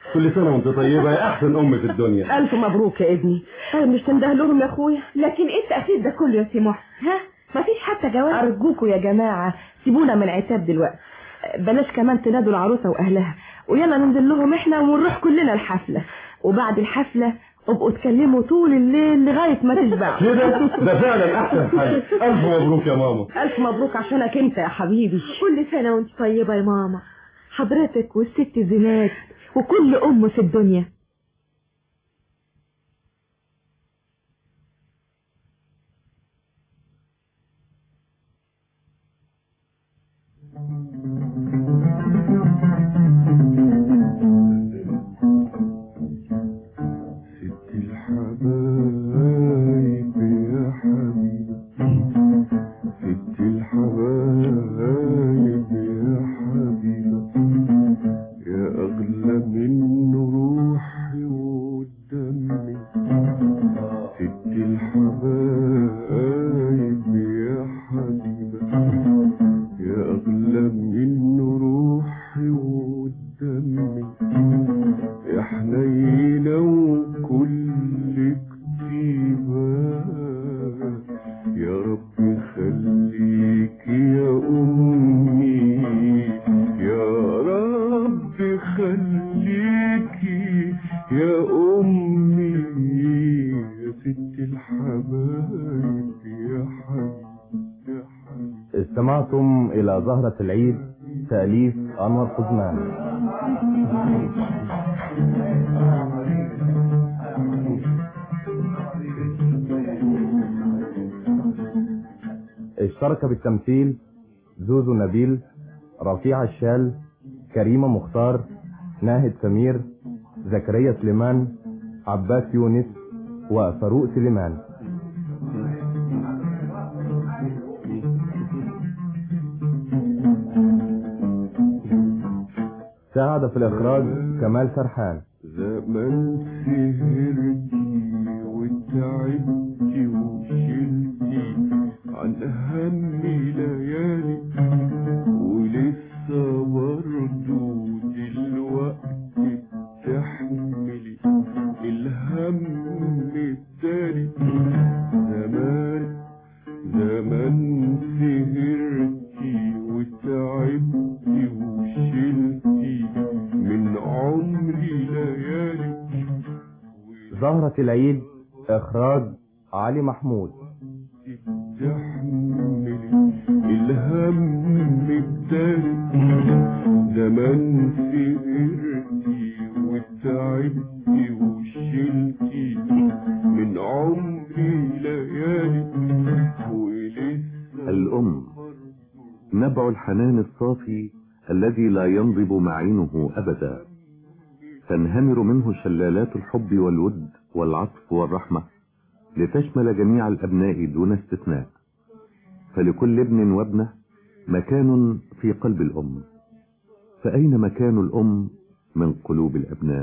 S10: كل سنة وانت طيبة يا أحسن أم في الدنيا
S6: الف مبروك يا ابني طيب مش تنده لهم يا اخويا
S5: لكن ايه التأكيد ده كله يا سي محسن ها مفيش حتى جواز
S6: ارجوكوا يا جماعه سيبونا من العتاب دلوقتي بلاش كمان تنادوا العروسه واهلها ويلا ننزل لهم احنا ونروح كلنا الحفله وبعد الحفله ابقوا اتكلموا طول الليل لغايه ما تشبعوا
S10: كده ده فعلا أحسن حاجة ألف مبروك يا ماما
S6: الف مبروك عشانك انت يا حبيبي
S5: كل سنة وانت طيبة يا ماما حضرتك والست زينات وكل أم في الدنيا
S8: ست الحبايب يا حبيبي ست الحبايب يا حبيبي يا أغلى من روحي ودمي ست الحبايب يا حبيبي يا أغلى من روحي ودمي يا حنينة وكل كتيبة يا رب خليك يا أمي يا رب خليك يا أمي يا ست الحبايب يا حبيب يا حبيب
S3: استمعتم إلى زهرة العيد تأليف أنور قزمان اشترك بالتمثيل زوزو نبيل رفيع الشال كريمة مختار ناهد سمير زكريا سليمان عباس يونس وفاروق سليمان ساعد في الإخراج كمال سرحان
S8: زمان سهرتي وتعبتي وشلتي عن همي ليالي ولسه برضو دلوقتي تحملي الهم التاني زمان زمان سهرتي وتعبتي وشلتي من عمري ليالي
S3: زهرة العيد إخراج علي محمود
S8: تحملي الهم التاني زمان سهرتي وتعبتي وشلتي من عمري ليالي ولسه
S1: الأم نبع الحنان الصافي الذي لا ينضب معينه أبدا تنهمر منه شلالات الحب والود والعطف والرحمة لتشمل جميع الأبناء دون استثناء فلكل ابن وابنة مكان في قلب الأم فأين مكان الأم من قلوب الأبناء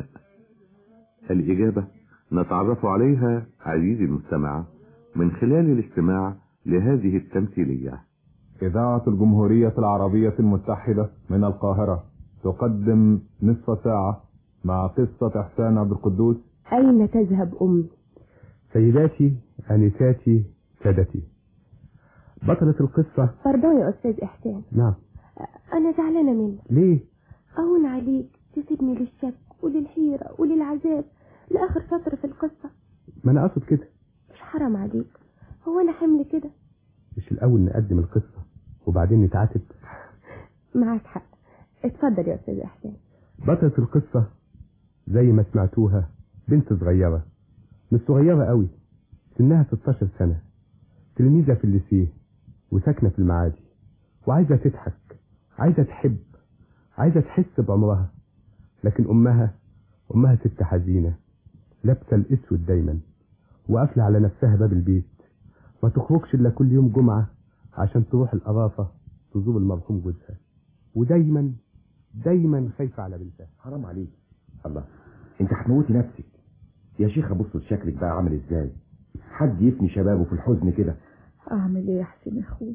S1: الإجابة نتعرف عليها عزيزي المستمع من خلال الاستماع لهذه التمثيلية
S3: إذاعة الجمهورية العربية المتحدة من القاهرة تقدم نصف ساعة مع قصة إحسان عبد القدوس
S7: أين تذهب أمي
S3: سيداتي أنساتي سادتي بطلة القصة
S7: برضو يا أستاذ إحسان
S3: نعم
S7: أنا زعلانة منك
S3: ليه
S7: أهون عليك تسيبني للشك وللحيرة وللعذاب لآخر سطر في القصة
S3: ما أنا أقصد كده
S7: مش حرام عليك هو أنا حمل كده
S3: مش الأول نقدم القصة وبعدين نتعاتب
S7: معاك حق اتفضل يا أستاذ إحسان
S3: بطلة القصة زي ما سمعتوها بنت صغيرة مش صغيرة قوي سنها 16 سنة تلميذة في الليسيه وساكنة في المعادي وعايزة تضحك عايزة تحب عايزة تحس بعمرها لكن أمها أمها ست حزينة لابسة الأسود دايما وقافلة على نفسها باب البيت ما تخرجش إلا كل يوم جمعة عشان تروح القرافة تزور المرحوم جوزها ودايما دايما خايفة على بنتها
S11: حرام عليك الله انت هتموتي نفسك يا شيخة بص لشكلك بقى عامل ازاي حد يفني شبابه في الحزن كده
S5: اعمل ايه يا حسين يا اخويا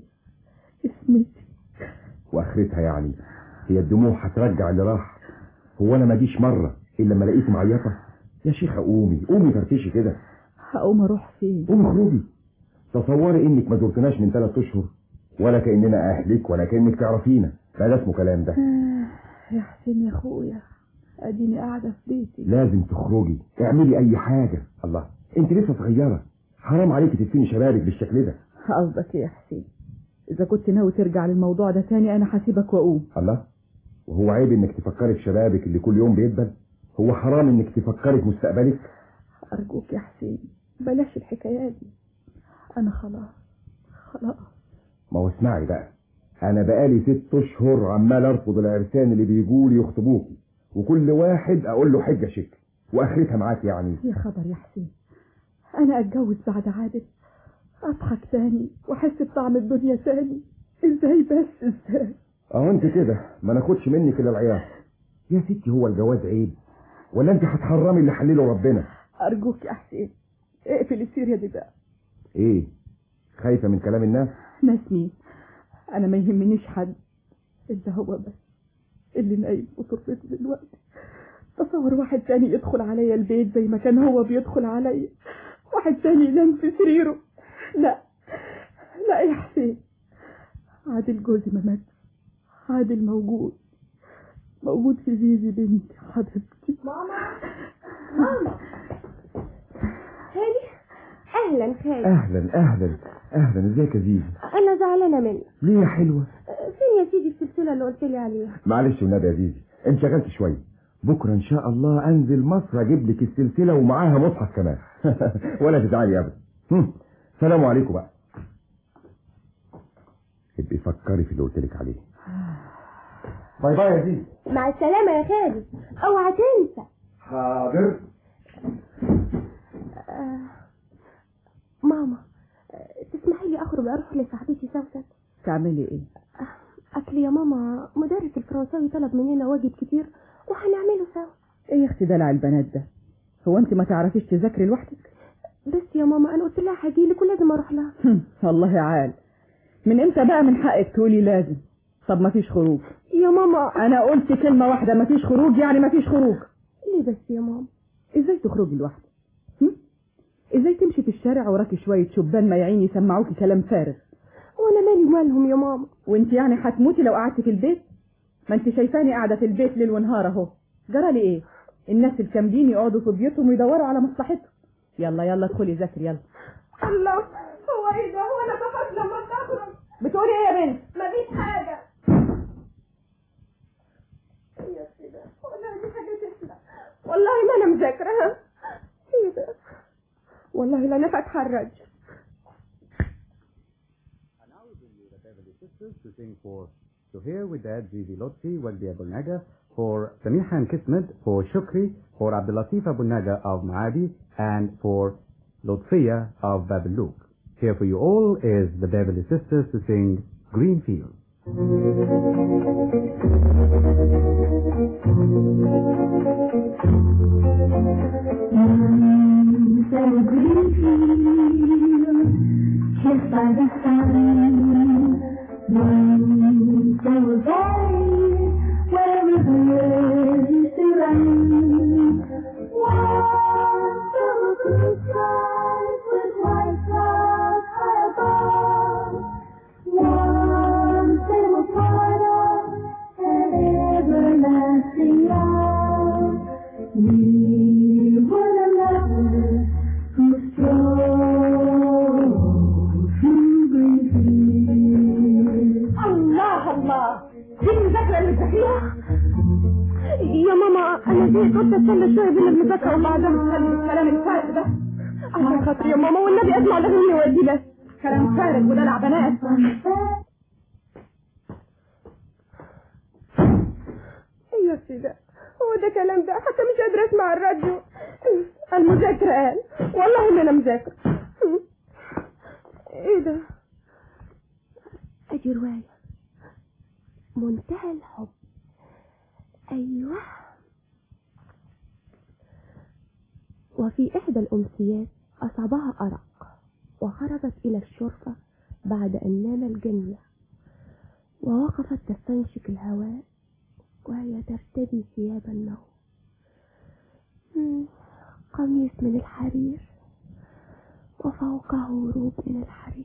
S5: اسمتي
S11: واخرتها يعني هي الدموع هترجع اللي راح هو انا ما جيش مرة الا لما الاقيك معيطه يا شيخه قومي قومي فرفشي كده
S12: هقوم اروح فين
S11: قومي اخرجي تصوري انك ما زرتناش من ثلاث اشهر ولا كاننا اهلك ولا كانك تعرفينا ده اسمه كلام ده
S12: يا حسين يا اخويا اديني قاعده في بيتي
S11: لازم تخرجي اعملي اي حاجه الله انت لسه صغيره حرام عليكي تدفني شبابك بالشكل ده
S12: قصدك ايه يا حسين اذا كنت ناوي ترجع للموضوع ده تاني انا هسيبك واقوم
S11: الله وهو عيب انك تفكري في شبابك اللي كل يوم بيدبل هو حرام انك تفكري في مستقبلك
S12: ارجوك يا حسين بلاش الحكايات دي انا خلاص خلاص
S11: ما هو اسمعي بقى انا بقالي ست اشهر عمال ارفض العرسان اللي بيجوا لي يخطبوكي وكل واحد اقول له حجه شك واخرتها معاك يعني
S12: يا خبر يا حسين انا اتجوز بعد عادل اضحك تاني واحس بطعم الدنيا تاني ازاي بس ازاي
S11: اهو انت كده ما ناخدش منك الا العيال يا ستي هو الجواز عيب ولا انت هتحرمي اللي حلله ربنا
S12: ارجوك يا حسين اقفل السيريا دي بقى
S11: ايه خايفه من كلام الناس
S12: ناس مين انا ما يهمنيش حد الا هو بس اللي نايم وطرفته دلوقتي تصور واحد تاني يدخل عليا البيت زي ما كان هو بيدخل عليا واحد تاني ينام في سريره لا لا يا حسين عادل جوزي ما مات عادل موجود موجود في زيزي بنتي حبيبتي
S7: ماما ماما خالي اهلا خالي
S11: اهلا اهلا اهلا ازيك يا زيزي
S7: انا زعلانه منك
S11: ليه يا حلوه
S7: فين يا سيدي السلسله اللي قلت لي عليها
S11: معلش والنبي يا زيزي انشغلت شويه بكره ان شاء الله انزل مصر اجيب لك السلسله ومعاها مصحف كمان ولا تزعلي ابدا هم، سلام عليكم بقى ابقي فكري في اللي قلت لك عليه باي باي يا زيزي
S7: مع السلامه يا خالي اوعى تنسى
S11: حاضر
S7: آه. ماما آه، تسمحي لي اخرج اروح لصاحبتي سوسن
S12: تعملي ايه
S7: اصل يا ماما مدرس الفرنساوي طلب مننا واجب كتير وهنعمله سوا
S12: ايه يا اختي دلع البنات ده هو انت ما تعرفيش تذاكري لوحدك
S7: بس يا ماما انا قلت لها هجيلك ولازم اروح لها
S12: هم، والله عال من امتى بقى من حقك تقولي لازم طب ما فيش خروج
S7: يا ماما
S12: انا قلت كلمه واحده ما فيش خروج يعني ما فيش خروج
S7: ليه بس يا ماما
S12: ازاي تخرجي لوحدك هم؟ ازاي تمشي في الشارع وراكي شويه شبان ميعين يسمعوكي كلام فارغ
S7: وانا مالي مالهم يا ماما
S12: وانت يعني هتموتي لو قعدتي في البيت ما انت شايفاني قاعده في البيت ليل ونهار اهو جرى لي ايه الناس الكاملين يقعدوا في بيوتهم ويدوروا على مصلحتهم يلا يلا ادخلي ذاكري يلا
S7: الله هو ايه ده هو انا بخاف لما تخرج
S12: بتقولي ايه يا بنت
S7: مفيش حاجه يا سيدي والله دي حاجه تسلع والله ما انا مذاكره ايه ده والله لا انا هتحرج
S13: sisters to sing for Suhair with Dad Zizi Lotfi Waldi Abu Naga, for Samiha and Kismet, for Shukri, for Abdulatif Abu Naga of Maadi, and for Lotfiya of Babyluk. Here for you all is the Beverly Sisters to sing Green Fields.
S2: Kissed by the sun, one so very where rivers used to run. One silver blue skies with white clouds high above. One single part of an everlasting love. We were the lovers who strolled through green fields.
S7: الله الله دي المذاكره اللي فيها يا ماما انا زهقت قلت استنى شويه بين المذاكره وبعدها نتكلم الكلام الفارغ ده عشان خاطر يا ماما والنبي اسمع ده مني وادي بس كلام فارغ ودلع بنات ايه يا سيدي هو ده كلام ده حتى مش قادرة اسمع الراديو المذاكرة قال والله ما انا مذاكرة ايه ده ادي رواية منتهى الحب ايوه وفي احدى الامسيات اصابها ارق وخرجت الى الشرفة بعد ان نام الجميع ووقفت تستنشق الهواء وهي ترتدي ثياب النوم
S4: مم. قميص من الحرير وفوقه روب من الحرير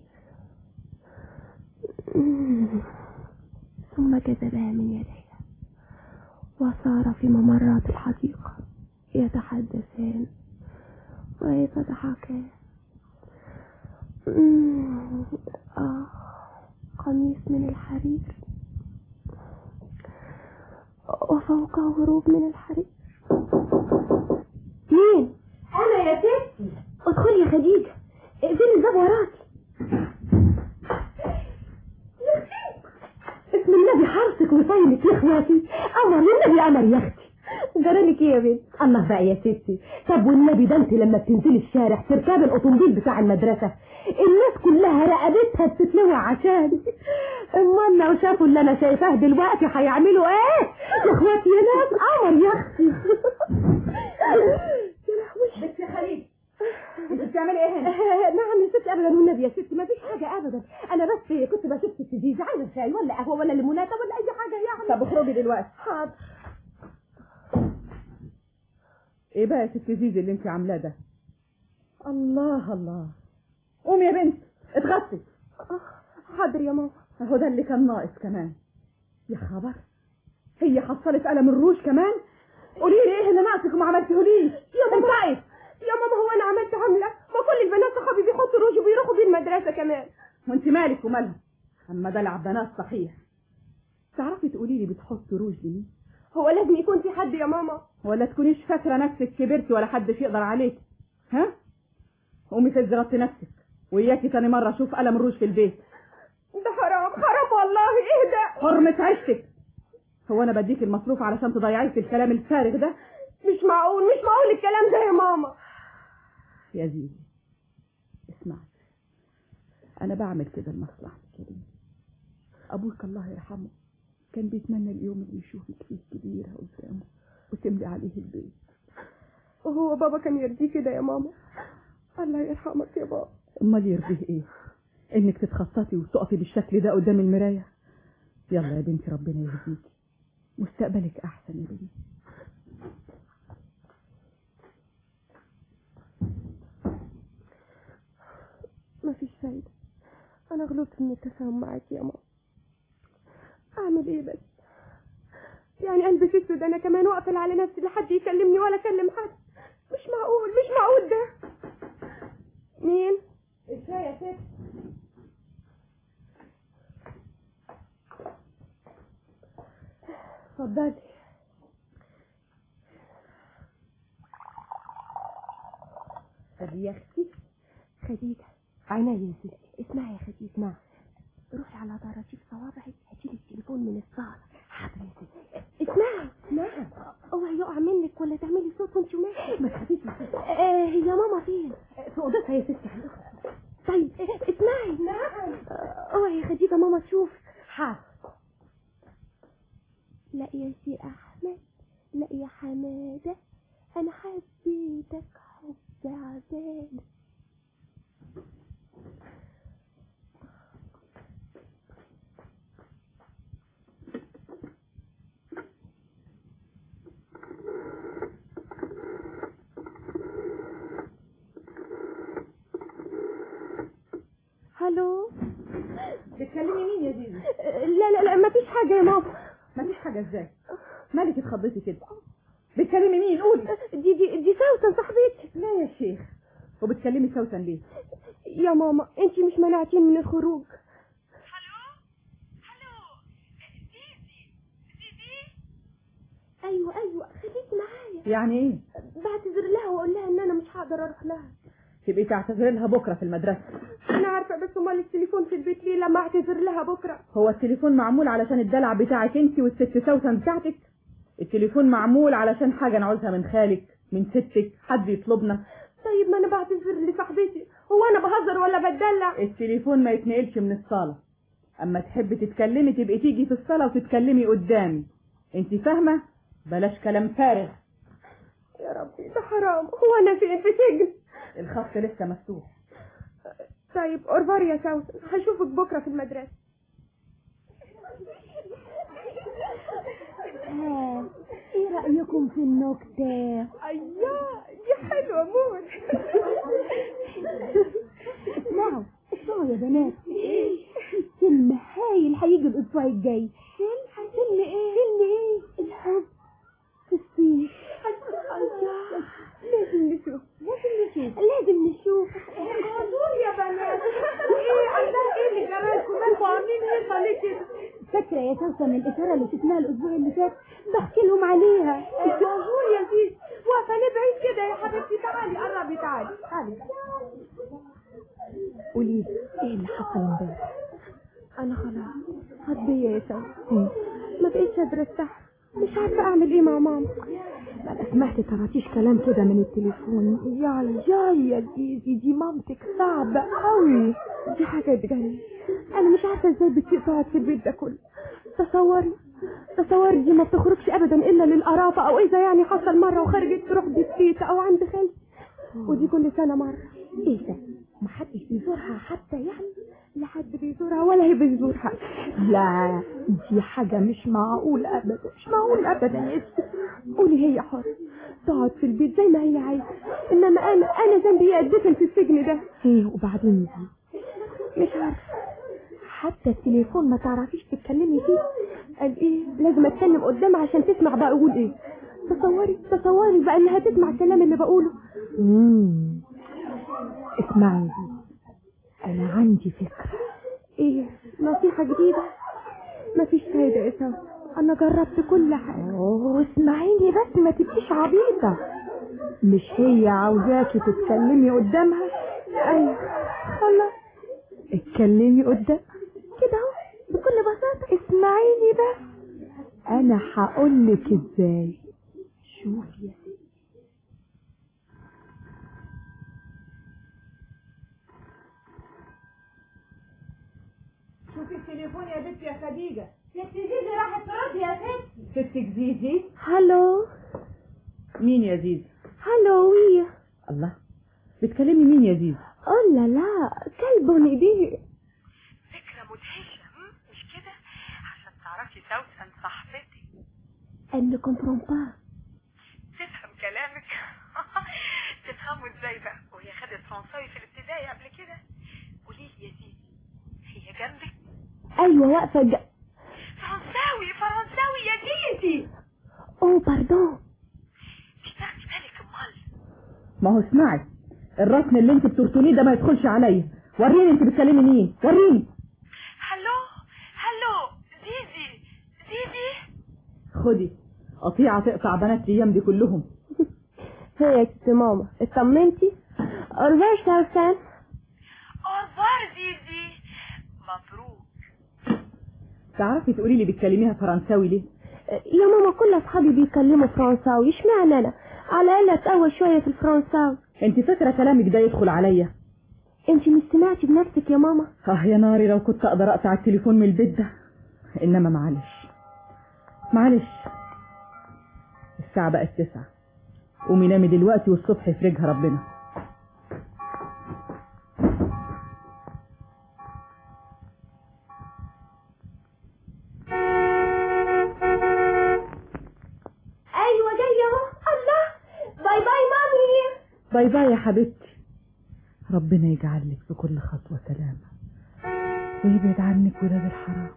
S4: مم. ثم جذبها من يديها وصار في ممرات الحديقة يتحدثان ويتضحكان مم. آه قميص من الحرير وفوقه روب من الحرير مين؟
S7: انا يا ستي
S4: ادخلي يا خديجة اقفلي الباب وراكي
S7: اسم النبي حرصك وصينك يا اخواتي امر النبي امر يا اختي
S6: جرالك ايه يا بنت الله بقى يا ستي طب والنبي ده انت لما بتنزلي الشارع تركبي الاوتوموبيل بتاع المدرسه الناس كلها رقبتها بتتلوع عشان اما لو شافوا اللي انا شايفاه دلوقتي هيعملوا ايه يا اخواتي يا ناس قمر يا اختي
S7: بس يا خليل انت بتعملي ايه هنا
S6: نعم يا ستي ابدا والنبي يا ستي ما فيش حاجه ابدا انا بس كنت بشوف ست زيزي عايزه شاي ولا قهوه ولا ليموناته ولا اي حاجه يعني
S12: طب اخرجي دلوقتي
S6: حاضر
S12: ايه بقى يا ست زيزي اللي انت عاملاه ده
S6: الله الله
S12: قومي يا بنت اتغطي
S4: حاضر يا ماما
S12: اهو ده اللي كان ناقص كمان يا خبر هي حصلت قلم الروج كمان قولي لي ايه اللي ناقصك وما عملتيهوليش
S4: يا ماما يا ماما هو انا عملت عملة ما كل البنات صحابي بيحطوا روج وبيروحوا بيه المدرسة كمان
S12: وانت مالك ومالها اما دلع بنات صحيح تعرفي تقولي لي بتحطي روج لمين
S4: هو لازم يكون في حد يا ماما
S12: ولا تكونيش فاكره نفسك كبرتي ولا حدش يقدر عليك ها قومي فزي غطي نفسك وياكي تاني مره اشوف قلم الروج في البيت
S4: ده حرام حرام والله ايه ده
S12: حرمة عيشتك هو انا بديك المصروف علشان تضيعي في الكلام الفارغ ده
S4: مش معقول مش معقول الكلام ده يا ماما
S12: يا زيزي اسمعي انا بعمل كده لمصلحتك يا بنتي ابوك الله يرحمه كان بيتمنى اليوم اللي يشوفك فيه كبيره قدامه وتملي عليه البيت
S4: وهو بابا كان يرضيه كده يا ماما الله يرحمك يا بابا
S12: امال يرضيه ايه انك تتخططي وتقفي بالشكل ده قدام المرايه يلا يا بنتي ربنا يهديكي مستقبلك احسن يا بنتي
S4: مفيش فايدة أنا غلطت من التفاهم معاك يا ماما أعمل إيه بس يعني قلبي في اسود أنا كمان وأقفل على نفسي لحد يكلمني ولا أكلم حد مش معقول مش معقول ده مين؟
S12: الشاي يا ست
S4: اتفضلي
S6: ادي يا اختي
S4: خديجة
S6: عينيا يا ستي
S4: اسمعي يا خديجة اسمعي روحي على طراطيف صوابعك هاتيلي التليفون من الصالة
S6: حاضر يا ستي
S4: اسمعي اسمعي اوعي يقع منك ولا تعملي صوت وانت ماشية
S6: ما تخافيش يا ستي
S4: آه هي ماما فين؟
S6: في اوضتها يا ستي عندكم
S4: طيب اسمعي
S6: نعم
S4: اوعي يا خديجة ماما تشوف
S6: حاضر
S4: لا يا سي احمد لا يا حمادة انا حبيتك حب عبادة الو
S12: بتكلمي مين يا زيزي
S4: لا لا لا مفيش حاجة يا ماما
S12: مفيش حاجه ازاي مالك اتخضيتي كده بتكلمي مين قولي
S4: دي دي دي سوسن صاحبتي
S12: لا يا شيخ وبتكلمي سوسن ليه
S4: يا ماما انتي مش منعتيني من الخروج ايوه ايوه خليكي معايا
S12: يعني ايه
S4: بعتذر لها واقول لها ان انا مش هقدر اروح لها
S12: تبقي تعتذري لها بكره في المدرسه
S4: انا عارفه بس امال التليفون في البيت ليه لما اعتذر لها بكره
S12: هو التليفون معمول علشان الدلع بتاعك انت والست سوسن بتاعتك التليفون معمول علشان حاجه نعوزها من خالك من ستك حد يطلبنا
S4: طيب ما انا بعتذر لصاحبتي هو انا بهزر ولا بتدلع
S12: التليفون ما يتنقلش من الصاله اما تحبي تتكلمي تبقي تيجي في الصاله وتتكلمي قدامي انت فاهمه بلاش كلام فارغ
S4: يا ربي ده حرام هو انا فين في سجن
S12: الخط لسه مفتوح
S4: طيب اورفار يا سوسن هشوفك بكره في المدرسه
S6: ها
S7: ايه رأيكم في النكتة؟
S4: ايوه دي حلوه موت
S7: اسمعوا اسمعوا يا بنات فيلم هايل هيجي الاسبوع الجاي فيلم فيلم ايه فيلم ايه الحب في الصين لازم نشوف لازم نشوف لازم نشوف
S4: دول يا بنات ايه عندها ايه اللي جرالكم انتوا عاملين ايه خليك كده
S7: فاكرة يا سوسن الإشارة اللي شفناها الأسبوع اللي فات بحكي لهم عليها
S4: مجهول يا زيد واقفه ليه بعيد كده يا حبيبتي تعالي قربي تعالي تعالي
S7: قولي ايه اللي حصل امبارح
S4: انا خلاص خد بيا يا سوسن ما بقيتش قادره استحمل مش عارفه اعمل ايه مع ماما
S7: انا سمعت طرطيش كلام كده من التليفون
S4: يا يا يا زيزي دي مامتك صعبة قوي دي حاجة تجنن أنا مش عارفة ازاي بتسيب تقعد في البيت ده كله تصوري تصوري دي ما بتخرجش أبدا إلا للقرافة أو إذا يعني حصل مرة وخرجت تروح بيت تيتا أو عند خالتي ودي كل سنة مرة
S7: ايه ده محدش بيزورها حتى يعني
S4: لا حد بيزورها ولا هي بتزورها
S7: لا دي حاجة مش معقول أبدا
S4: مش معقول أبدا يا ستي قولي هي حرة تقعد في البيت زي ما هي عايزة إنما أنا أنا ذنبي إيه أتدفن في السجن ده
S7: ايه وبعدين دي
S4: مش عارفة
S7: حتى التليفون ما تعرفيش تتكلمي فيه
S4: قال ايه لازم اتكلم قدامها عشان تسمع بقى اقول ايه تصوري تصوري بقى انها تسمع الكلام اللي بقوله
S7: امم اسمعي دي انا عندي فكرة
S4: ايه نصيحة جديدة مفيش فايدة يا سوسن انا جربت كل حاجة
S7: اوه اسمعيني بس ما تبقيش عبيطة مش هي عاوزاكي تتكلمي قدامها
S4: ايوه خلاص
S7: اتكلمي قدام
S4: كده اهو بكل بساطة
S7: اسمعيني بس انا هقولك ازاي شوفي يا ستي
S5: شوفي التليفون يا بنت يا خديجة
S7: ست زيزي راحت ترد يا ست
S5: ستك زيزي
S4: هلو
S5: مين يا زيزي
S4: هلو ويا
S5: الله بتكلمي مين يا زيزي
S4: قول لا لا كلب نديه
S14: فكرة مدهشة هم؟ مش كده عشان تعرفي سوسن صاحبتي
S4: ان كومبرومبا
S14: تفهم كلامك تفهمه ازاي بقى وهي خدت فرنساوي في الابتدائي قبل كده قولي لي يا زيزي هي جنبك
S4: ايوه واقفة ج...
S14: فرنساوي فرنساوي يا زيزي
S4: اوه باردون
S14: مش تاخدي بالك امال
S5: ما هو اسمعي الرسم اللي انت بترسميه ده ما يدخلش عليا وريني انت بتكلمي مين وريني
S14: هلو هلو زيزي زيزي
S5: خدي قطيعة تقطع بنات الايام دي كلهم
S4: هي يا ست ماما اطمنتي اورفار سوسن
S14: اورفار زيزي مبروك
S5: تعرفي تقولي لي بتكلميها فرنساوي ليه
S4: يا ماما كل اصحابي بيتكلموا فرنساوي اشمعنى انا على الاقل اتقوى شويه في الفرنساوي
S5: انت فاكره كلامك ده يدخل عليا
S4: انت مش سمعتي بنفسك يا ماما
S5: اه يا ناري لو كنت اقدر اقطع التليفون من البيت ده انما معلش معلش الساعة بقت تسعة قومي نامي دلوقتي والصبح يفرجها ربنا
S7: ايوه جايه اهو الله باي باي مامي
S5: باي باي يا حبيبتي ربنا يجعل لك في كل خطوة سلامة ويبعد عنك ولاد الحرام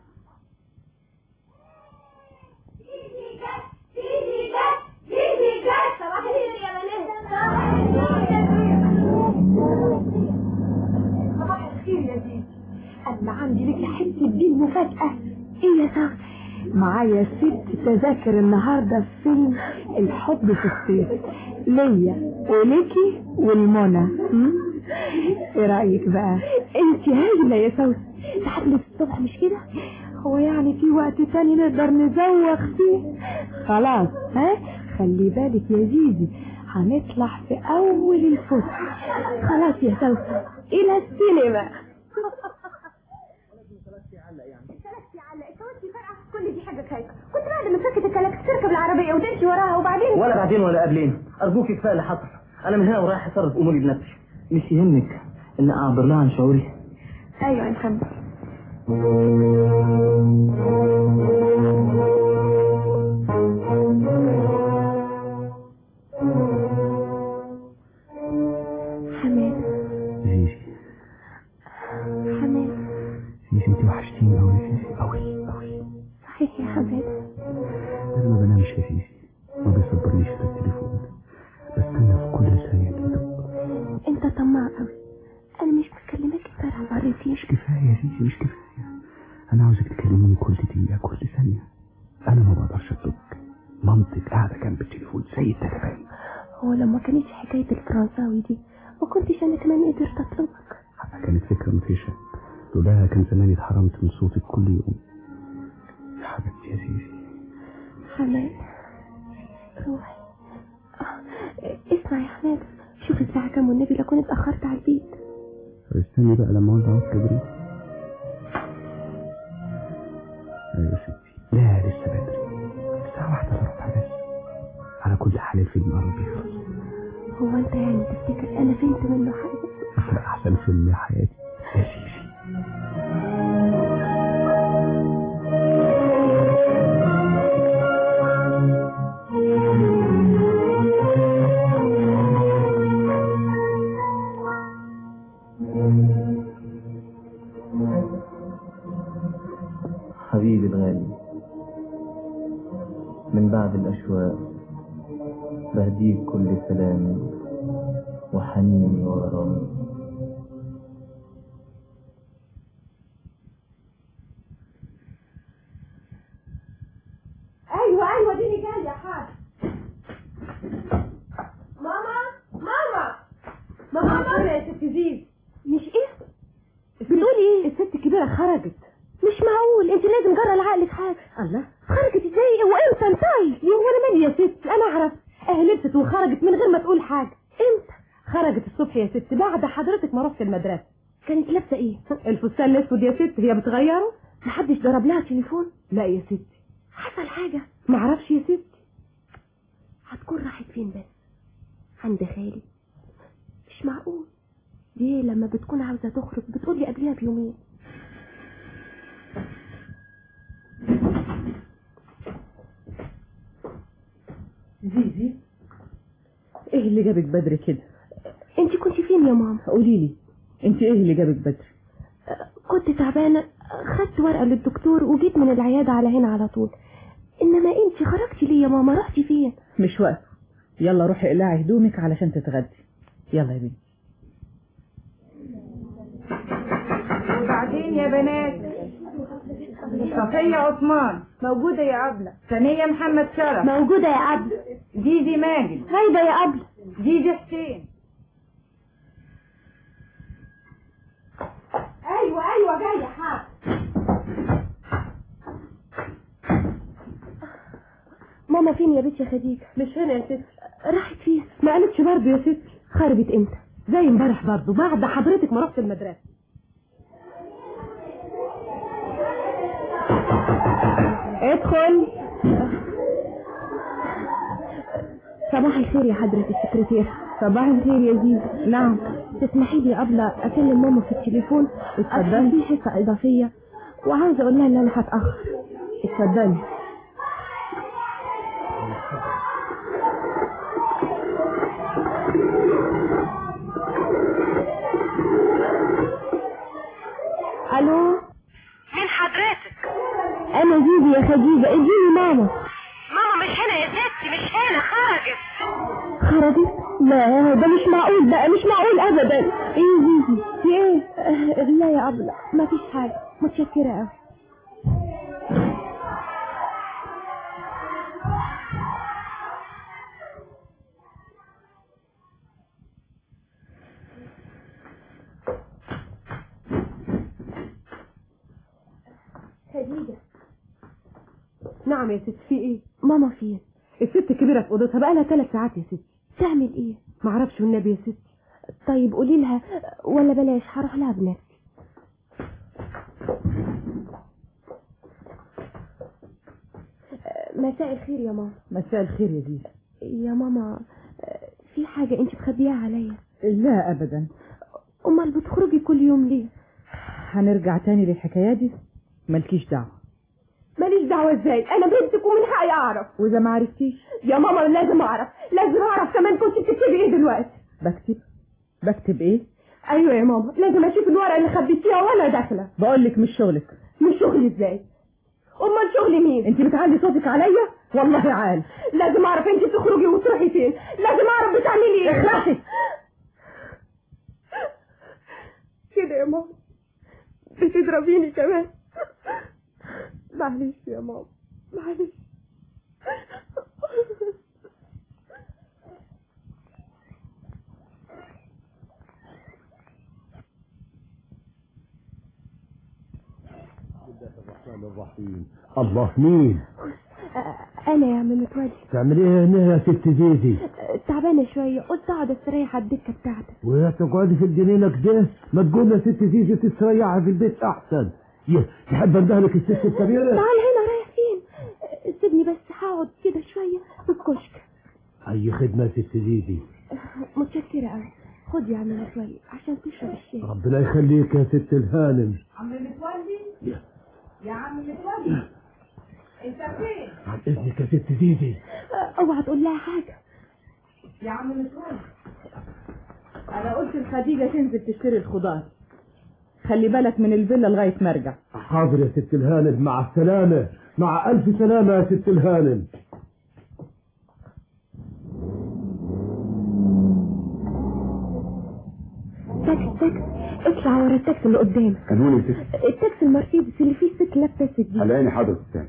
S7: صباح الخير يا زيزي انا عندي لك حته دين مفاجاه ايه يا سوسن معايا ست تذاكر النهارده في فيلم الحب في الصيف ليا وليكي والمنى م? ايه رايك بقى
S4: انت هايله يا سوسن ده حفله الصبح مش كده هو يعني في وقت تاني نقدر نزوق فيه
S7: خلاص ها خلي بالك يا زيزي هنطلع في اول الفسحه
S4: خلاص يا سوسن الى السينما
S7: كل دي حاجه خايفه كنت بعد ما سكت الكلاكس تركب العربيه وتمشي وراها وبعدين
S15: ولا بعدين ولا قبلين ارجوك كفايه اللي حصل انا من هنا ورايح اتصرف اموري بنفسي مش يهمك ان اعبر لها عن شعوري
S4: ايوه يا محمد
S2: Thank you.
S16: زيزي انت وحشتيني قوي يا زيزي قوي قوي
S4: صحيح يا حماد
S16: انا ما بنامش يا زيزي ما بيصبرنيش في التليفون بستنى في كل ثانية تدق
S4: انت طماع قوي انا مش بكلمك امبارح مرتين
S16: مش كفاية يا زيزي مش كفاية انا عاوزك تكلميني كل دقيقة كل ثانية انا ما بقدرش اترك مامتك قاعدة جنب التليفون زي التلفين
S4: هو لما كانتش حكاية الفرنساوي دي ما كنتش انا كمان قدرت اطلبك
S16: كانت فكرة مفيشة لولاها كان زماني اتحرمت من صوتك كل يوم يا حبيبتي يا زيزي
S4: حماد روحي آه، اسمع يا حماد شوف الساعة كام والنبي لو كنت اتأخرت على البيت
S16: طب استني بقى لما اقعد اقعد كبري ايوه يا ستي لا لسه بدري الساعة واحدة الا ربع بس على كل حال الفيلم قرب يخلص
S4: هو انت يعني تفتكر انا فهمت منه حاجة
S16: ده احسن فيلم يا حياتي يا زيزي
S15: حبيبي الغالي من بعد الأشواق بهديك كل سلامي وحنيني وغرامي
S5: ايوه ايوه ديني جايه يا حاج ماما ماما ماما ماما يا ست زيز
S4: مش ايه بتقولي ايه
S6: الست الكبيرة خرجت
S4: مش معقول انت لازم جرى لعقلك حاجة
S6: الله
S4: خرجت ازاي وامتى انتهي
S6: يا وانا مالي يا ست انا اعرف اه لبست وخرجت من غير ما تقول حاجة
S4: امتى
S6: خرجت الصبح يا ست بعد حضرتك ما رحت المدرسة
S4: كانت لابسة ايه
S6: الفستان الاسود يا ست هي بتغيره
S4: محدش ضرب لها تليفون
S6: لا يا ستي
S4: حصل حاجة
S6: معرفش يا ستي
S4: هتكون راحت فين بس عند خالي مش معقول دي لما بتكون عاوزة تخرج بتقولي قبلها بيومين
S6: زيزي ايه اللي جابك بدري كده
S4: انت كنت فين يا ماما
S6: قولي لي انت ايه اللي جابك بدري
S4: كنت تعبانة خدت ورقة للدكتور وجيت من العيادة على هنا على طول انما انت خرجتي ليه يا ماما رحتي فين
S6: مش وقت يلا روحي اقلعي هدومك علشان تتغدي يلا يا بنتي
S17: وبعدين يا بنات صفية عثمان موجودة يا عبلة ثانية محمد شرف
S4: موجودة يا عبد
S17: جيجي ماجد
S4: غايبة يا عبد
S17: جيجي حسين
S5: ايوه ايوه جايه حاج
S4: ماما فين يا بنت يا خديجة
S6: مش هنا يا ست
S4: راحت فين
S6: ما قالتش برضه يا ست
S4: خرجت امتى
S6: زي امبارح برضه بعد حضرتك ما رحت المدرسة
S4: ادخل صباح الخير يا حضرة السكرتير صباح الخير يا زيزي نعم تسمحي لي قبل اكلم ماما في التليفون اتفضلي في حصة اضافية وعاوزة اقول لها ان انا هتأخر اتفضلي الو
S14: مين حضرتك
S4: انا زيزي يا خديجة اديني ماما
S14: ماما مش هنا يا ستي مش هنا خرجت
S4: خرجت لا ده مش معقول بقى مش معقول ابدا ايه زيزي في ايه آه، لا يا ابله ما فيش حاجه متشكره قوي خديجه
S6: نعم يا ست في ايه
S4: ماما فين
S6: الست الكبيرة في اوضتها بقى لها ثلاث ساعات يا ست
S4: تعمل ايه
S6: معرفش والنبي يا ست
S4: طيب قولي لها ولا بلاش هروح لها بنفسي مساء الخير يا ماما
S6: مساء الخير يا زيزي
S4: يا ماما في حاجة انت مخبيها عليا
S6: لا ابدا
S4: امال بتخرجي كل يوم ليه
S6: هنرجع تاني للحكاية دي مالكيش دعوة
S5: ماليش دعوة ازاي انا بنتك ومن حقي اعرف
S6: واذا ما عرفتيش
S5: يا ماما لازم اعرف لازم اعرف كمان كنت بتكتبي ايه دلوقتي
S6: بكتب بكتب ايه
S12: ايوه يا ماما لازم اشوف الورقه اللي خبيتيها وانا داخله
S18: بقول لك مش شغلك
S12: مش شغلي ازاي امال شغلي مين
S18: انت بتعلي صوتك عليا والله عال
S12: لازم اعرف انت بتخرجي وتروحي فين لازم اعرف بتعملي ايه
S18: اخرسي
S4: كده يا ماما بتضربيني كمان معلش يا ماما معلش
S10: الرحمن الرحيم الله مين
S4: انا يا عم متولي
S10: تعملي ايه هنا يا ست زيزي
S4: تعبانه شويه قلت اقعد استريح على الدكه بتاعتك
S10: ويا تقعدي في الجنينة كده ما تقول يا ست زيزي تستريحي في البيت احسن يه تحب اندهلك الست الكبيرة
S4: تعال هنا رايح فين سيبني بس هقعد كده شويه في الكشك
S10: اي خدمة يا ست زيزي
S4: متشكره قوي خد يا عم متولي عشان تشرب الشاي
S10: ربنا يخليك يا ست الهانم
S17: عم متولي يا عم متولي انت فين
S10: عن اذنك يا ست زيزي
S4: اوعى تقول لها حاجه
S17: يا عم متولي
S18: انا قلت لخديجه تنزل تشتري الخضار خلي بالك من الفيلا لغايه ما ارجع
S10: حاضر يا ست الهانم مع السلامة مع ألف سلامة يا ست الهانم
S4: تاكس تاكس اطلع ورا التاكسي اللي قدامك
S11: قانون يا ست
S4: التاكسي المرسيدس اللي فيه الست لابسه دي
S11: علاني حاضر استاذ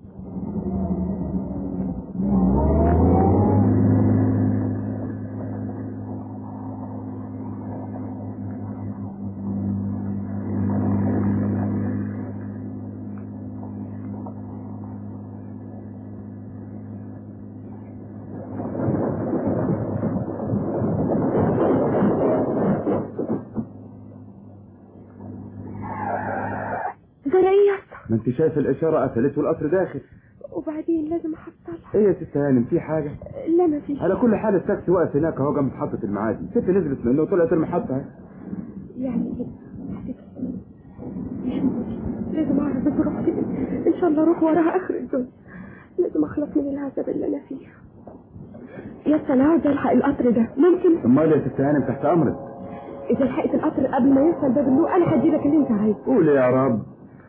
S4: جرى ايه يا اسطى
S11: ما انت شايف الاشاره قفلت والقطر داخل
S4: وبعدين لازم احصلها
S11: ايه يا ست هانم في حاجه
S4: لا ما فيش
S11: على كل حال التاكسي واقف هناك اهو جنب محطه المعادي الست نزلت منه وطلعت المحطه اهي
S4: يعني كده هتبقى. مش ممكن. لازم اعرف بس اروح فين ان شاء الله اروح وراها اخر الدنيا لازم اخلص من العذاب اللي انا فيه يا اسطى انا عاوزه الحق القطر ده ممكن
S11: امال يا ست هانم تحت امرك
S4: اذا لحقت القطر قبل ما يوصل باب اللوق انا هدي لك اللي انت عايزه
S11: قول يا رب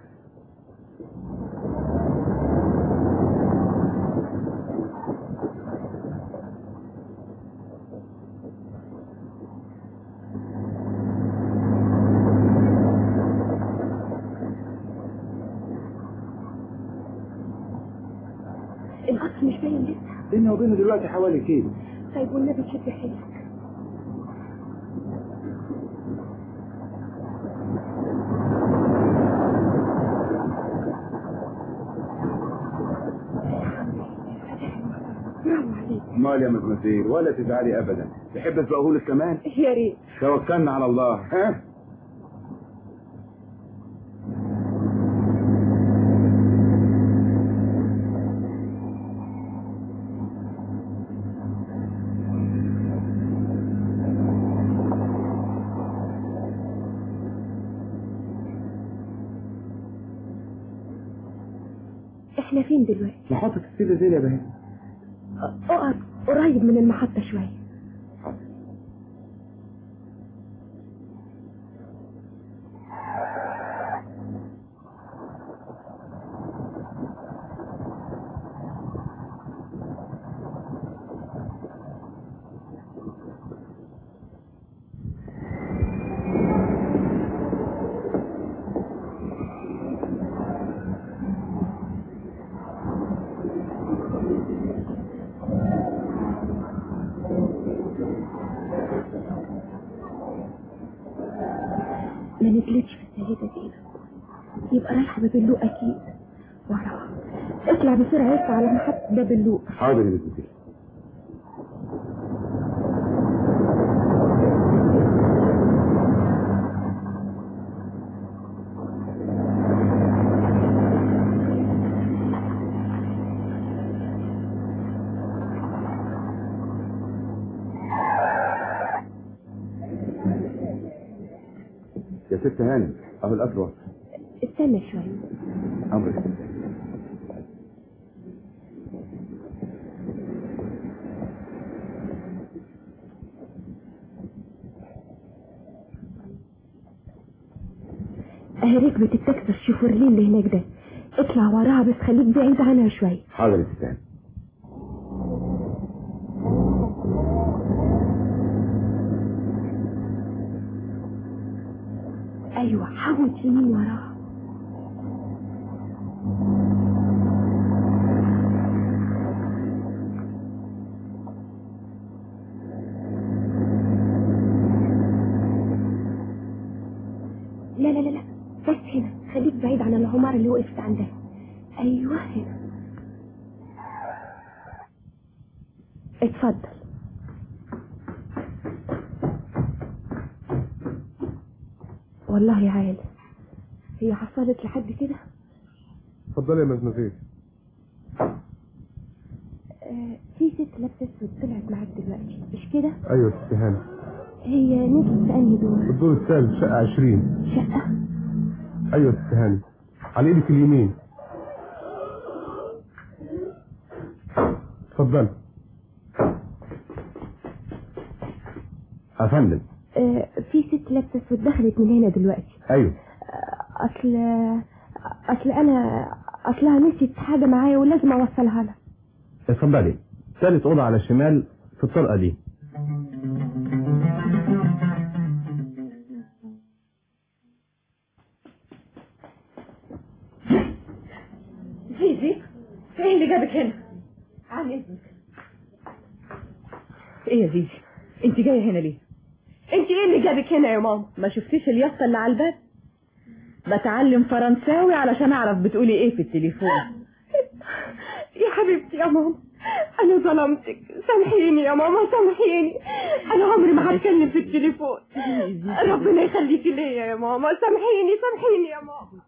S4: القطر مش باين لسه
S11: بيننا وبينه دلوقتي حوالي كيلو
S4: طيب والنبي تشد حيلك برافو عليك
S11: امال يا مزمزير ولا تزعلي ابدا تحب اسبقهولك كمان
S4: يا ريت
S11: توكلنا على الله ها
S4: احنا فين دلوقتي
S11: محطة السيدة زين يا بهي
S4: اقعد قريب من المحطة شوية ما نزلتش في السيدة زينب يبقى رايحة باب اللوق أكيد وراها اطلع بسرعة يسعى على محطة باب اللوق
S11: حاضر يا مزمزير يا ست هانم اهو القطر وصل
S4: استنى شوية
S11: امرك يا ست
S4: اهي ركبت التاكسي الشوفرلين اللي هناك ده اطلع وراها بس خليك بعيد عنها شوية
S11: حاضر يا ستان
S4: ايوه حاول يمين وراها لا لا لا لا بس هنا خليك بعيد عن العمارة اللي وقفت عندها ايوه هنا اتفضل والله يا عال هي حصلت لحد كده
S3: اتفضلي يا مزمزيل
S4: آه في ست لابسه اسود طلعت معاك دلوقتي مش كده
S3: ايوه يا ست هاني
S4: هي نزلت في انهي دور
S3: الدور الثالث شقة 20
S4: شقه
S3: ايوه يا ست هاني على ايدك اليمين اتفضلي
S11: يا فندم
S4: آه في ست لابسه اسود دخلت من هنا دلوقتي
S11: ايوه
S4: آه اصل اصل انا اصلها نسيت حاجه معايا ولازم اوصلها لها
S11: اتفضلي ثالث اوضه على الشمال في الطرقه دي
S5: زيزي ايه اللي جابك هنا عن اذنك
S18: ايه يا زيزي انت جايه هنا ليه
S5: انت ايه اللي جابك هنا يا ماما
S18: ما شفتيش اليافطه اللي على الباب بتعلم فرنساوي علشان اعرف بتقولي ايه في التليفون
S5: يا حبيبتي يا ماما انا ظلمتك سامحيني يا ماما سامحيني انا عمري ما هتكلم في التليفون ربنا يخليكي ليا يا ماما سامحيني سامحيني يا ماما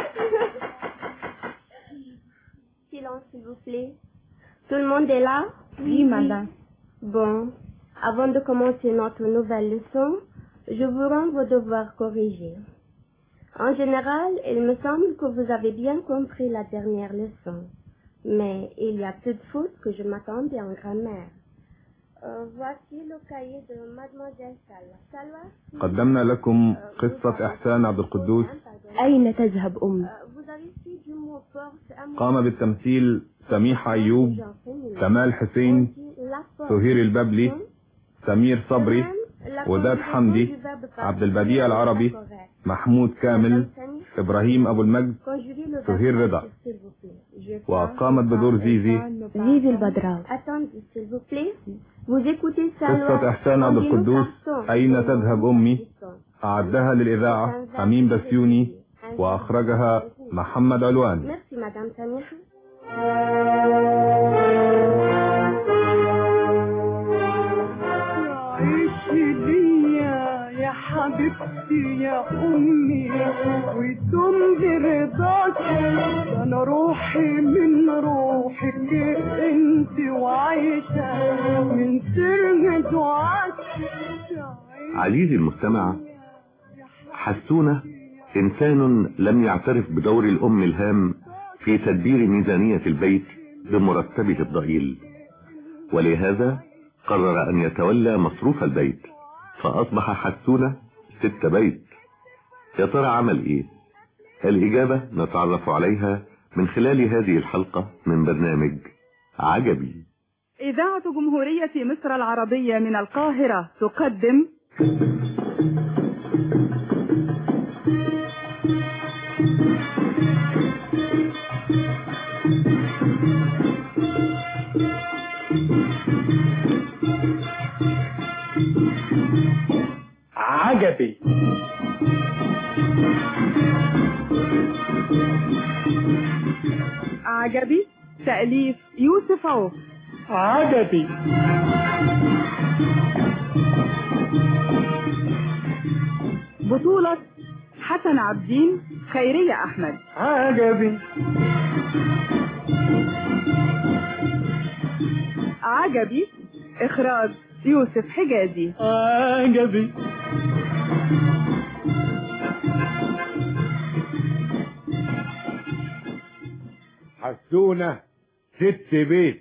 S19: Silence, s'il vous plaît. Tout le monde est là
S7: Oui, madame.
S19: Bon, avant de commencer notre nouvelle leçon, je vous rends vos devoirs corrigés. En général, il me semble que vous avez bien compris la dernière leçon. Mais il y a peu de fautes que je m'attendais en grammaire. Euh, voici le cahier de mademoiselle Salwa. Salwa,
S20: قدمنا لكم قصة إحسان عبد القدوس
S4: أين تذهب أمي؟
S19: vous avez su du mot force à
S20: قام بالتمثيل سميح أيوب كمال حسين سهير الببلي سمير صبري وداد حمدي عبد البديع العربي محمود كامل إبراهيم أبو المجد سهير رضا وقامت بدور زيزي
S4: زيزي البدراوي
S19: Attendez, s'il vous plaît. Vous écoutez ça,
S20: قصة إحسان عبد القدوس أين تذهب أمي أعدها للإذاعة أمين بسيوني وأخرجها محمد علوان
S19: Merci, Madame Samir.
S2: عيشي ليا يا حبيبتي يا أمي وتم برضاك أنا روحي من روحك أنت وعايشة من سر دعاك
S1: عزيزي المستمع حسونة إنسان لم يعترف بدور الأم الهام في تدبير ميزانية البيت بمرتبه الضئيل ولهذا قرر أن يتولى مصروف البيت فأصبح حسونة ست بيت يا ترى عمل إيه؟ الإجابة نتعرف عليها من خلال هذه الحلقة من برنامج عجبي
S12: إذاعة جمهورية مصر العربية من القاهرة تقدم
S2: عجبي
S12: عجبي تأليف يوسف عوف
S2: عجبي
S12: بطولة حسن عبدين خيرية أحمد
S2: عجبي
S12: عجبي إخراج يوسف حجازي
S2: عجبي
S10: حسونة ست بيت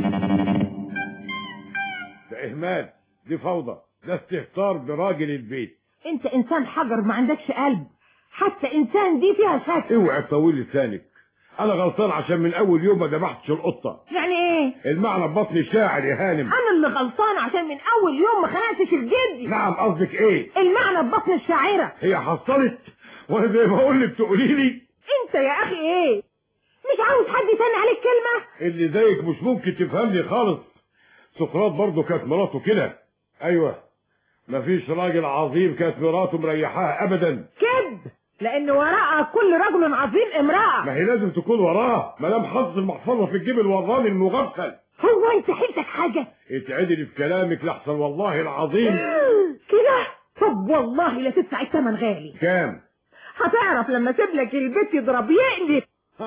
S10: ده إهمال دي فوضى ده استهتار براجل البيت
S9: انت انسان حجر ما عندكش قلب حتى انسان دي فيها شك
S8: اوعي تطولي لسانك انا غلطان عشان من اول يوم ما ذبحتش القطه
S9: يعني ايه
S8: المعنى ببطن الشاعر يا هانم
S9: انا اللي غلطان عشان من اول يوم ما خنقتش الجدي
S8: نعم قصدك ايه
S9: المعنى ببطن الشاعره
S8: هي حصلت وانا زي ما اقول لك تقولي لي
S9: انت يا اخي ايه مش عاوز حد يتني عليك كلمه
S8: اللي زيك مش ممكن تفهمني خالص سقراط برضه كانت مراته كده ايوه مفيش راجل عظيم كانت مراته مريحاها ابدا
S9: كذب لان وراء كل رجل عظيم امراه
S8: ما هي لازم تكون وراه ما دام حظ المحفظه في الجيب الوراني المغفل
S9: هو انت حيلتك حاجه
S8: اتعدلي في كلامك لحسن والله العظيم
S9: كده طب والله لا تدفع الثمن غالي
S8: كام
S9: هتعرف لما اسيب لك البيت يضرب يقلب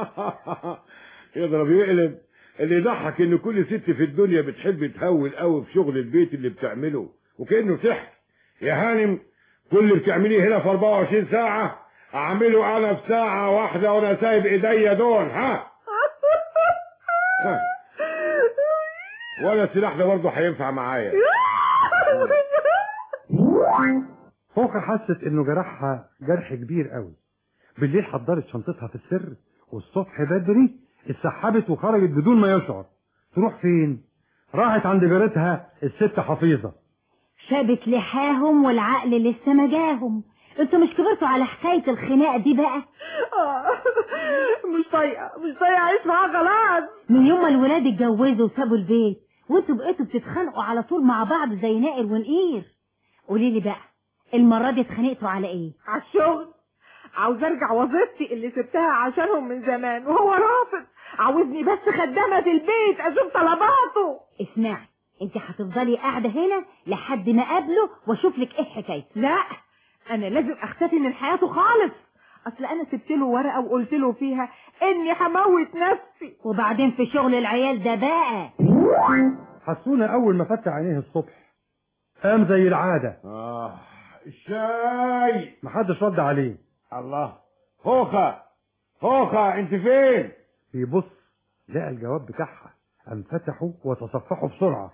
S8: يضرب يقلب اللي يضحك ان كل ست في الدنيا بتحب تهول قوي في شغل البيت اللي بتعمله وكانه سحر يا هانم كل اللي بتعمليه هنا في 24 ساعه اعمله انا في ساعه واحده وانا سايب ايديا دول ها ها. ولا السلاح ده برضه هينفع معايا
S13: فوقة حست انه جرحها جرح كبير قوي بالليل حضرت شنطتها في السر والصبح بدري اتسحبت وخرجت بدون ما يشعر تروح فين راحت عند جارتها الست حفيظة
S21: شابت لحاهم والعقل لسه ما جاهم انتوا مش كبرتوا على حكاية الخناقة دي بقى
S9: مش طايقه مش طايقه اعيش معاها خلاص
S21: من يوم ما الولاد اتجوزوا وسابوا البيت وانتوا بقيتوا بتتخانقوا على طول مع بعض زي نائر ونقير قولي لي بقى المرة دي اتخانقتوا على ايه
S9: على الشغل عاوز ارجع وظيفتي اللي سبتها عشانهم من زمان وهو رافض عاوزني بس خدامه في البيت اشوف طلباته
S21: اسمعي انت هتفضلي قاعدة هنا لحد ما اقابله واشوف لك ايه حكايته
S9: لا انا لازم اختفي من حياته خالص اصل انا سبت له ورقه وقلت له فيها اني هموت نفسي
S21: وبعدين في شغل العيال ده بقى
S13: حسونا اول ما فتح عينيه الصبح قام زي العادة
S8: اه الشاي
S13: محدش رد عليه
S8: الله خوخة خوخة انت فين
S13: بيبص لقى الجواب بتاعها قام فتحه وتصفحه بسرعة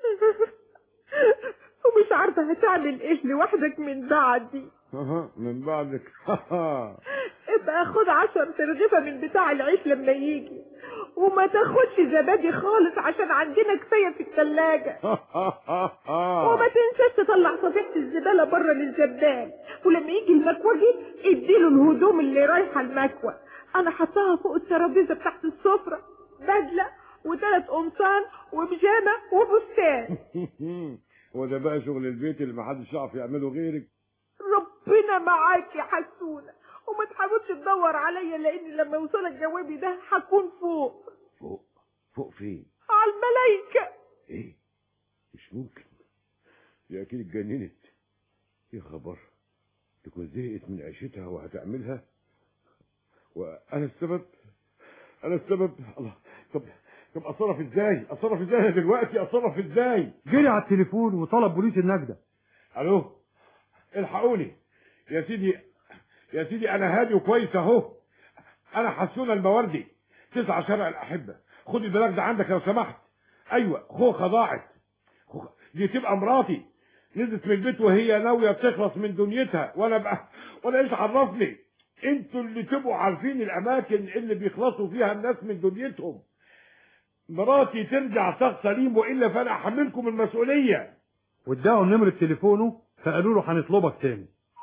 S9: ومش عارفه هتعمل ايه لوحدك من بعدي
S8: من بعدك
S9: ابقى خد عشر ترغفة من بتاع العيش لما يجي وما تاخدش زبادي خالص عشان عندنا كفاية في التلاجة وما تنساش تطلع صفيحة الزبالة بره للزبال ولما يجي المكوجي اديله الهدوم اللي رايحة المكوى انا حطاها فوق الترابيزة بتاعت السفرة بدلة وثلاث قمصان وبيجامة وفستان
S8: وده بقى شغل البيت اللي محدش يعرف يعمله غيرك
S9: ربنا معاك يا حسونة وما تحاولش تدور عليا لان لما يوصلك جوابي ده هكون فوق
S8: فوق فوق فين
S9: على الملايكة
S8: ايه مش ممكن دي اكيد اتجننت يا خبر تكون زهقت من عيشتها وهتعملها وانا السبب انا السبب الله طب طب اتصرف ازاي اتصرف ازاي أنا دلوقتي اتصرف ازاي
S13: جري على التليفون وطلب بوليس النجدة
S8: الو الحقوني يا سيدي يا سيدي انا هادي وكويس اهو انا حسون الموردي تسعة شارع الاحبه خد البلاغ ده عندك لو سمحت ايوه خوخه ضاعت خوخة. دي تبقى مراتي نزلت من البيت وهي ناويه تخلص من دنيتها وانا بقى وانا ايش عرفني انتوا اللي تبقوا عارفين الاماكن اللي بيخلصوا فيها الناس من دنيتهم مراتي ترجع شخص سليم والا فانا احملكم المسؤوليه
S13: واداهم نمرة تليفونه فقالوا له هنطلبك تاني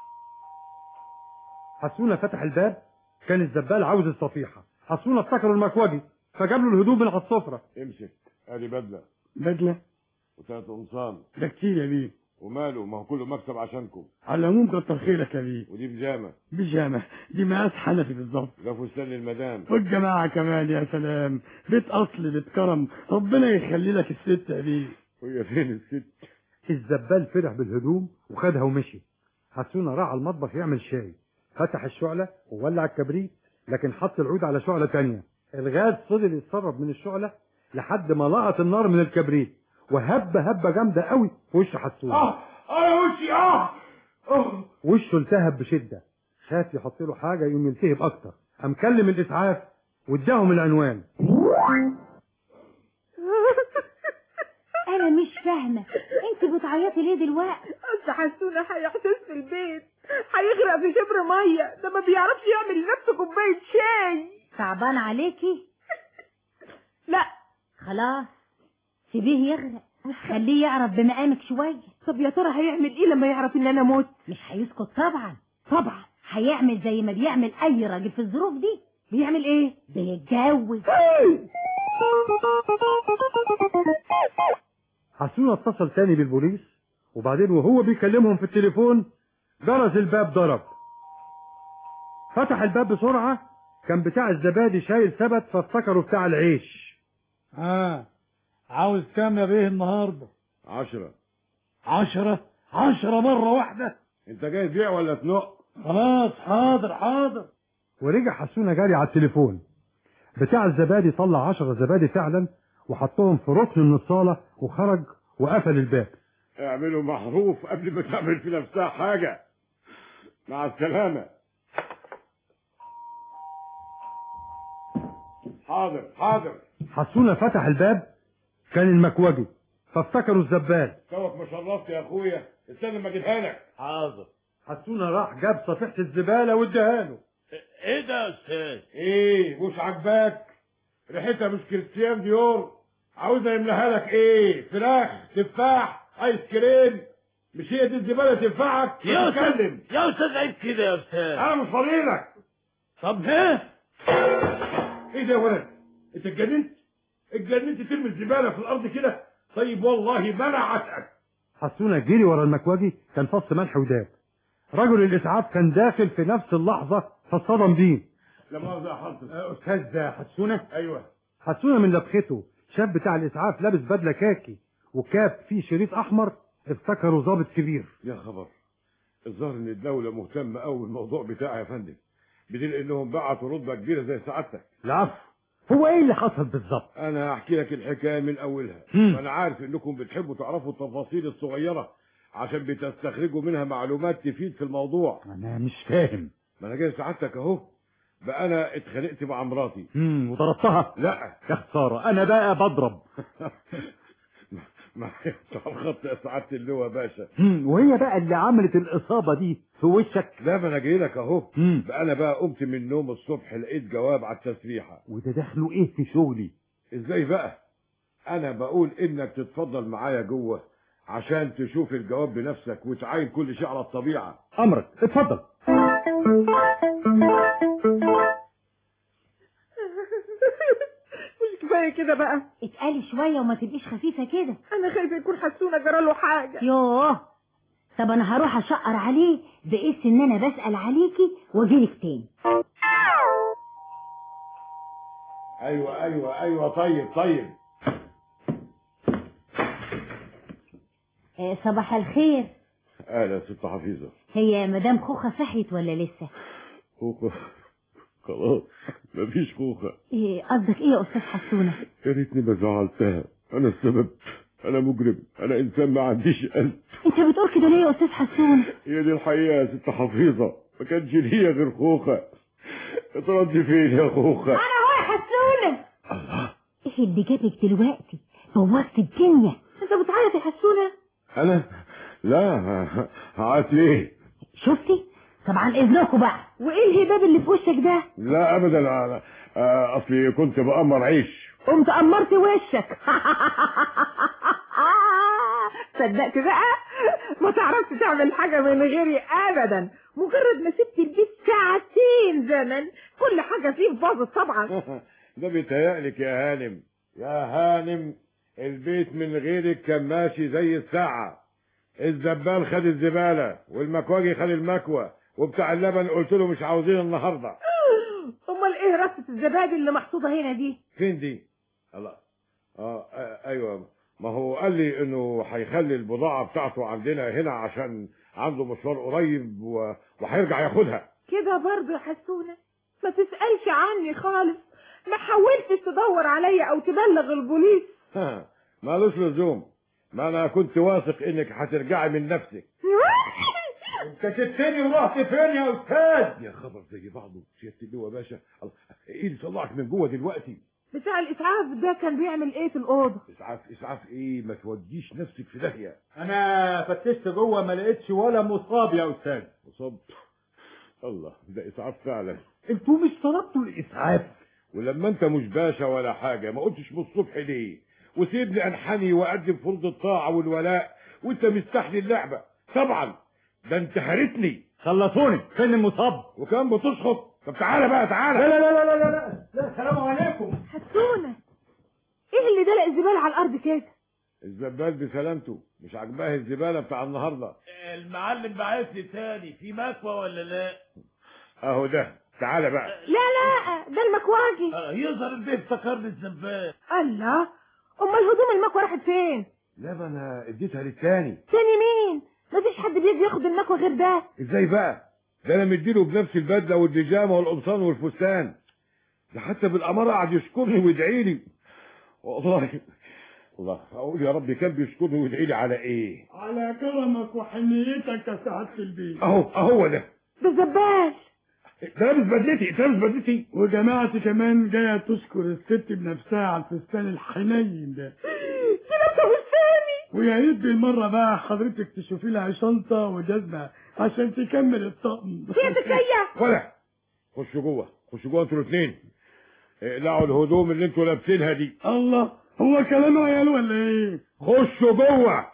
S13: حسونة فتح الباب كان الزبال عاوز الصفيحة حسونة افتكروا المكوجي فجاب له الهدوم من على السفرة
S8: امسك ادي بدله
S22: بدلة
S8: وثلاث قمصان
S22: ده كتير يا بيه
S8: وماله ما هو كله مكسب عشانكم
S22: على العموم كتر خيرك يا بيه
S8: ودي بيجامه
S22: بيجامة دي مقاس حنفي بالظبط
S8: ده فستان للمدام
S22: والجماعة كمان يا سلام بيت أصل بيت كرم ربنا يخلي لك الست يا بيه
S8: وهي فين الست
S13: الزبال فرح بالهدوم وخدها ومشي حسونة راح على المطبخ يعمل شاي فتح الشعلة وولع الكبريت لكن حط العود على شعلة تانية الغاز فضل يتسرب من الشعلة لحد ما لقط النار من الكبريت وهب هبة جامدة قوي في وش حسونة
S8: اه اه يا وشي اه اه
S13: وشه التهب بشدة خاف يحط له حاجة يقوم يلتهب أكتر قام كلم الإسعاف واداهم العنوان
S21: انا مش فاهمة انت بتعيطي ليه دلوقتي
S9: اصل حسونة هيحتس في البيت
S12: هيغرق في شبر ميه ده ما بيعرفش يعمل لنفسه كوبايه شاي
S21: صعبان عليكي
S12: لا
S21: خلاص سيبيه يغرق خليه يعرف بمقامك شوية
S12: طب يا ترى هيعمل ايه لما يعرف ان انا موت
S21: مش هيسكت طبعا طبعا هيعمل زي ما بيعمل اي راجل في الظروف دي
S12: بيعمل ايه
S21: بيتجوز
S15: حسون اتصل تاني بالبوليس وبعدين وهو بيكلمهم في التليفون جرس الباب ضرب فتح الباب بسرعة كان بتاع الزبادي شايل ثبت فافتكروا بتاع العيش
S22: ها عاوز كام يا بيه النهارده
S8: عشرة
S22: عشرة عشرة مرة واحدة
S8: انت جاي تبيع ولا تنق
S22: خلاص حاضر حاضر
S15: ورجع حسونة جاري على التليفون بتاع الزبادي طلع عشرة زبادي فعلا وحطهم في ركن من الصالة وخرج وقفل الباب
S8: اعملوا معروف قبل ما تعمل في نفسها حاجة مع السلامة حاضر حاضر
S15: حسونة فتح الباب كان المكوجي فافتكروا الزبال
S8: توك ما شرفت يا اخويا استنى ما اجيبها لك
S15: حاضر حسونة راح جاب صفيحة الزبالة واداها له
S8: ايه ده يا استاذ ايه مش عاجباك ريحتها مش كريستيان ديور عاوزنا نملاها لك ايه فراخ تفاح ايس كريم مش هي دي الزباله تنفعك
S9: يا أستاذ-
S8: تتكلم
S9: يا استاذ عيب كده يا استاذ
S8: انا مش فاضيلك
S9: طب ايه
S8: ايه ده يا ولد انت اتجننت اتجننت ترمي الزباله في الارض كده طيب والله ما انا عاتقك
S15: حسونة جري ورا المكواجي كان فص ملح وداب رجل الإسعاف كان داخل في نفس اللحظة فاصطدم بيه
S8: لا مؤاخذه يا حضرتك
S15: أستاذ حسونة
S8: ايوه
S15: حسونة من لبخته شاب بتاع الإسعاف لابس بدلة كاكي وكاب فيه شريط أحمر افتكروا ضابط كبير
S8: يا خبر الظاهر ان الدوله مهتمه قوي بالموضوع بتاعي يا فندم بدليل انهم بعتوا رتبه كبيره زي سعادتك
S15: العفو هو ايه اللي حصل بالظبط
S8: انا هحكي لك الحكايه من اولها
S15: مم.
S8: وانا عارف انكم بتحبوا تعرفوا التفاصيل الصغيره عشان بتستخرجوا منها معلومات تفيد في الموضوع
S15: انا مش فاهم
S8: ما انا جاي سعادتك اهو بقى انا اتخانقت مع مراتي
S15: امم وضربتها
S8: لا
S15: يا خسارة انا بقى بضرب
S8: ما على الخط يا سعاده اللواء باشا
S15: مم. وهي بقى اللي عملت الإصابة دي في وشك
S8: لا ما انا جاي لك اهو
S15: مم.
S8: بقى انا بقى قمت من النوم الصبح لقيت جواب على التسريحه
S15: وده دخله ايه في شغلي
S8: ازاي بقى انا بقول انك تتفضل معايا جوه عشان تشوف الجواب بنفسك وتعاين كل شيء على الطبيعه
S15: امرك اتفضل
S12: مش كفايه كده بقى
S21: اتقالي شوية وما تبقيش خفيفة كده
S12: انا خايفه يكون حسونه جراله حاجه
S21: يوه طب انا هروح اشقر عليه بقيس ان انا بسأل عليكي واجيلك تاني
S8: ايوه ايوه ايوه طيب طيب
S21: آه، صباح الخير
S8: اهلا يا ست حفيظه
S21: هي مدام خوخة صحيت ولا لسه
S8: خوخه خلاص مفيش خوخه
S21: إيه قصدك ايه يا استاذ حسونة
S8: يا ريتني ما زعلتها انا السبب انا مجرم انا انسان ما عنديش قلب
S21: انت بتقول كده ليه يا استاذ حسونة
S8: هي دي الحقيقه يا ست حفيظه ما كانش ليا غير خوخه اتردي فين يا خوخه
S21: انا هو يا حسونة ايه اللي جابك دلوقتي بوظت الدنيا
S12: انت بتعيط يا حسونه
S8: انا لا هعت ليه
S21: شفتي طبعا اذنكم بقى وايه الهباب اللي في وشك ده
S8: لا ابدا انا آه، اصلي كنت بأمر عيش
S12: قمت امرت وشك صدقت بقى ما تعرفش تعمل حاجه من غيري ابدا مجرد ما سبت البيت ساعتين زمن كل حاجه فيه باظت طبعا
S8: ده بيتهيألك يا هانم يا هانم البيت من غيرك كان ماشي زي الساعة الزبال خد الزبالة والمكواجي خد المكوى وبتاع اللبن قلت له مش عاوزين النهاردة
S12: امال ايه رصه الزبادي اللي محطوطه هنا دي
S8: فين دي الله اه آه، ايوه ما هو قال لي انه هيخلي البضاعة بتاعته عندنا هنا عشان عنده مشوار قريب و- وهيرجع ياخدها
S12: كده برضه يا حسونه ما تسالش عني خالص ما حاولتش تدور عليا او تبلغ البوليس
S8: ها، مالوش لزوم ما انا كنت واثق انك هترجعي من نفسك انت كتني ورحت فين يا استاذ يا خبر زي بعضه سياده اللواء باشا الله، ايه اللي طلعك من جوه دلوقتي
S14: بتاع الاسعاف ده كان بيعمل ايه في الاوضه
S8: اسعاف اسعاف ايه ما توديش نفسك في داهيه
S15: انا فتشت جوه ما لقيتش ولا مصاب يا استاذ
S8: مصاب الله ده اسعاف فعلا
S15: انتوا مش طلبتوا الاسعاف
S8: ولما انت مش باشا ولا حاجه ما قلتش من الصبح ليه وسيبني انحني واقدم فرض الطاعه والولاء وانت مستحلي اللعبه طبعا ده انت هرتني
S15: خلصوني فين المصاب
S8: وكان بتشخط طب تعالى بقى تعالى
S15: لا لا لا لا لا لا لا السلام عليكم
S14: حسونه ايه اللي دلق الزباله على الارض كده
S8: الزبال بسلامته مش عاجباه الزباله بتاع النهارده
S9: المعلم بعت لي تاني في مكوى ولا لا
S8: اهو ده تعالى بقى
S14: لا لا ده المكواجي
S9: آه، يظهر البيت افتكرني الزبال
S14: الله امال هدوم المكوى راحت فين
S8: لا ما انا اديتها للتاني
S14: تاني مين مفيش حد بيجي ياخد المكوى غير ده
S8: ازاي بقى ده انا مديله بنفس البدله والبيجامه والقمصان والفستان ده حتى بالاماره قعد يشكرني ويدعي لي والله الله اقول يا رب كان بيشكرني ويدعي لي على ايه
S22: على كرمك وحنيتك يا سعادة البيت
S8: اهو اهو ده
S14: ده زبال
S8: ده لابس بدلتي ده لابس بدلتي
S22: وجماعتي كمان جاية تشكر الست بنفسها على الفستان الحنين ده
S14: دي لابسه فستاني
S22: ويا ريت بالمرة بقى حضرتك تشوفي لها شنطة وجزمة عشان تكمل الطقم
S14: هي تكية
S8: ولا خشوا جوه خشوا جوه انتوا الاثنين اقلعوا الهدوم اللي انتوا لابسينها دي
S22: الله هو كلام عيال ولا ايه
S8: خشوا جوه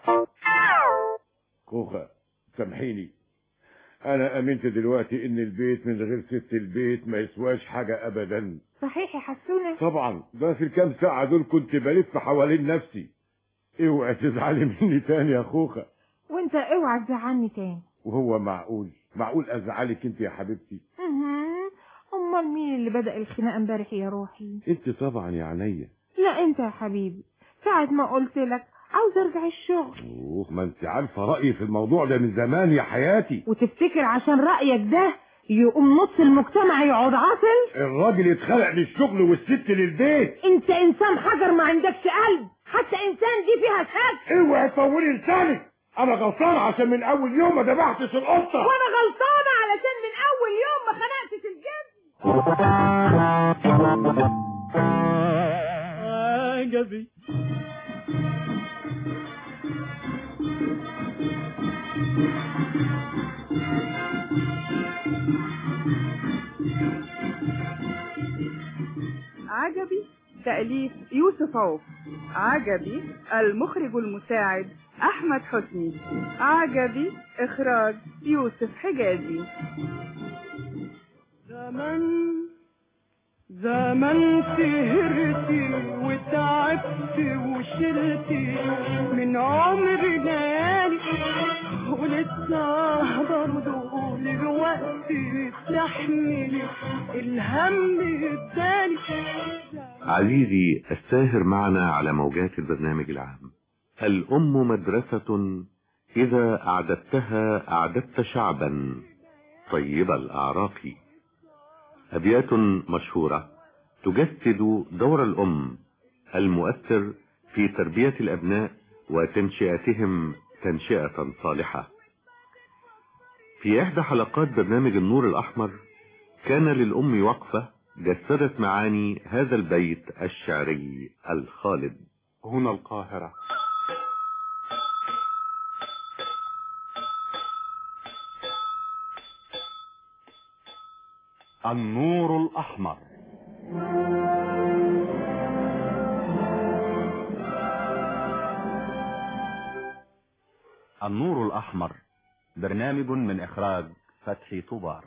S8: كوخة سامحيني انا امنت دلوقتي ان البيت من غير ست البيت ما يسواش حاجة ابدا
S14: صحيح يا حسونه
S8: طبعا ده في الكام ساعة دول كنت بلف حوالين نفسي اوعى تزعلي مني تاني يا خوخة
S14: وانت اوعى تزعلني تاني
S8: وهو معقول معقول ازعلك انت يا حبيبتي
S14: مهم. امال مين اللي بدأ الخناقه امبارح يا روحي
S8: انت طبعا يا عينيا
S14: لا انت يا حبيبي ساعة ما قلت لك عاوز ارجع الشغل
S8: اوه ما انت عارفة رأيي في الموضوع ده من زمان يا حياتي
S14: وتفتكر عشان رأيك ده يقوم نص المجتمع يقعد عاطل
S8: الراجل اتخلق للشغل والست للبيت
S14: انت انسان حجر ما عندكش قلب حتى انسان دي فيها شك
S8: اوعى تطولي لسانك انا غلطان عشان من اول يوم ما ذبحتش القطة
S14: وانا غلطانة علشان من اول يوم ما خنقتش الجن
S2: عجبي
S16: عجبي تأليف يوسف عوف عجبي المخرج المساعد أحمد حسني عجبي إخراج يوسف حجازي
S2: زمن زمن سهرتي وتعبت وشلتي من عمر ليالي ولسه برضه دلوقتي تحملي الهم التاني
S1: عزيزي الساهر معنا على موجات البرنامج العام الأم مدرسة إذا أعددتها أعددت شعبا طيب الأعراق أبيات مشهورة تجسد دور الأم المؤثر في تربية الأبناء وتنشئتهم تنشئة صالحة في إحدى حلقات برنامج النور الأحمر كان للأم وقفة جسدت معاني هذا البيت الشعري الخالد
S20: هنا القاهرة النور الأحمر النور الأحمر برنامج من إخراج فتحي طوبار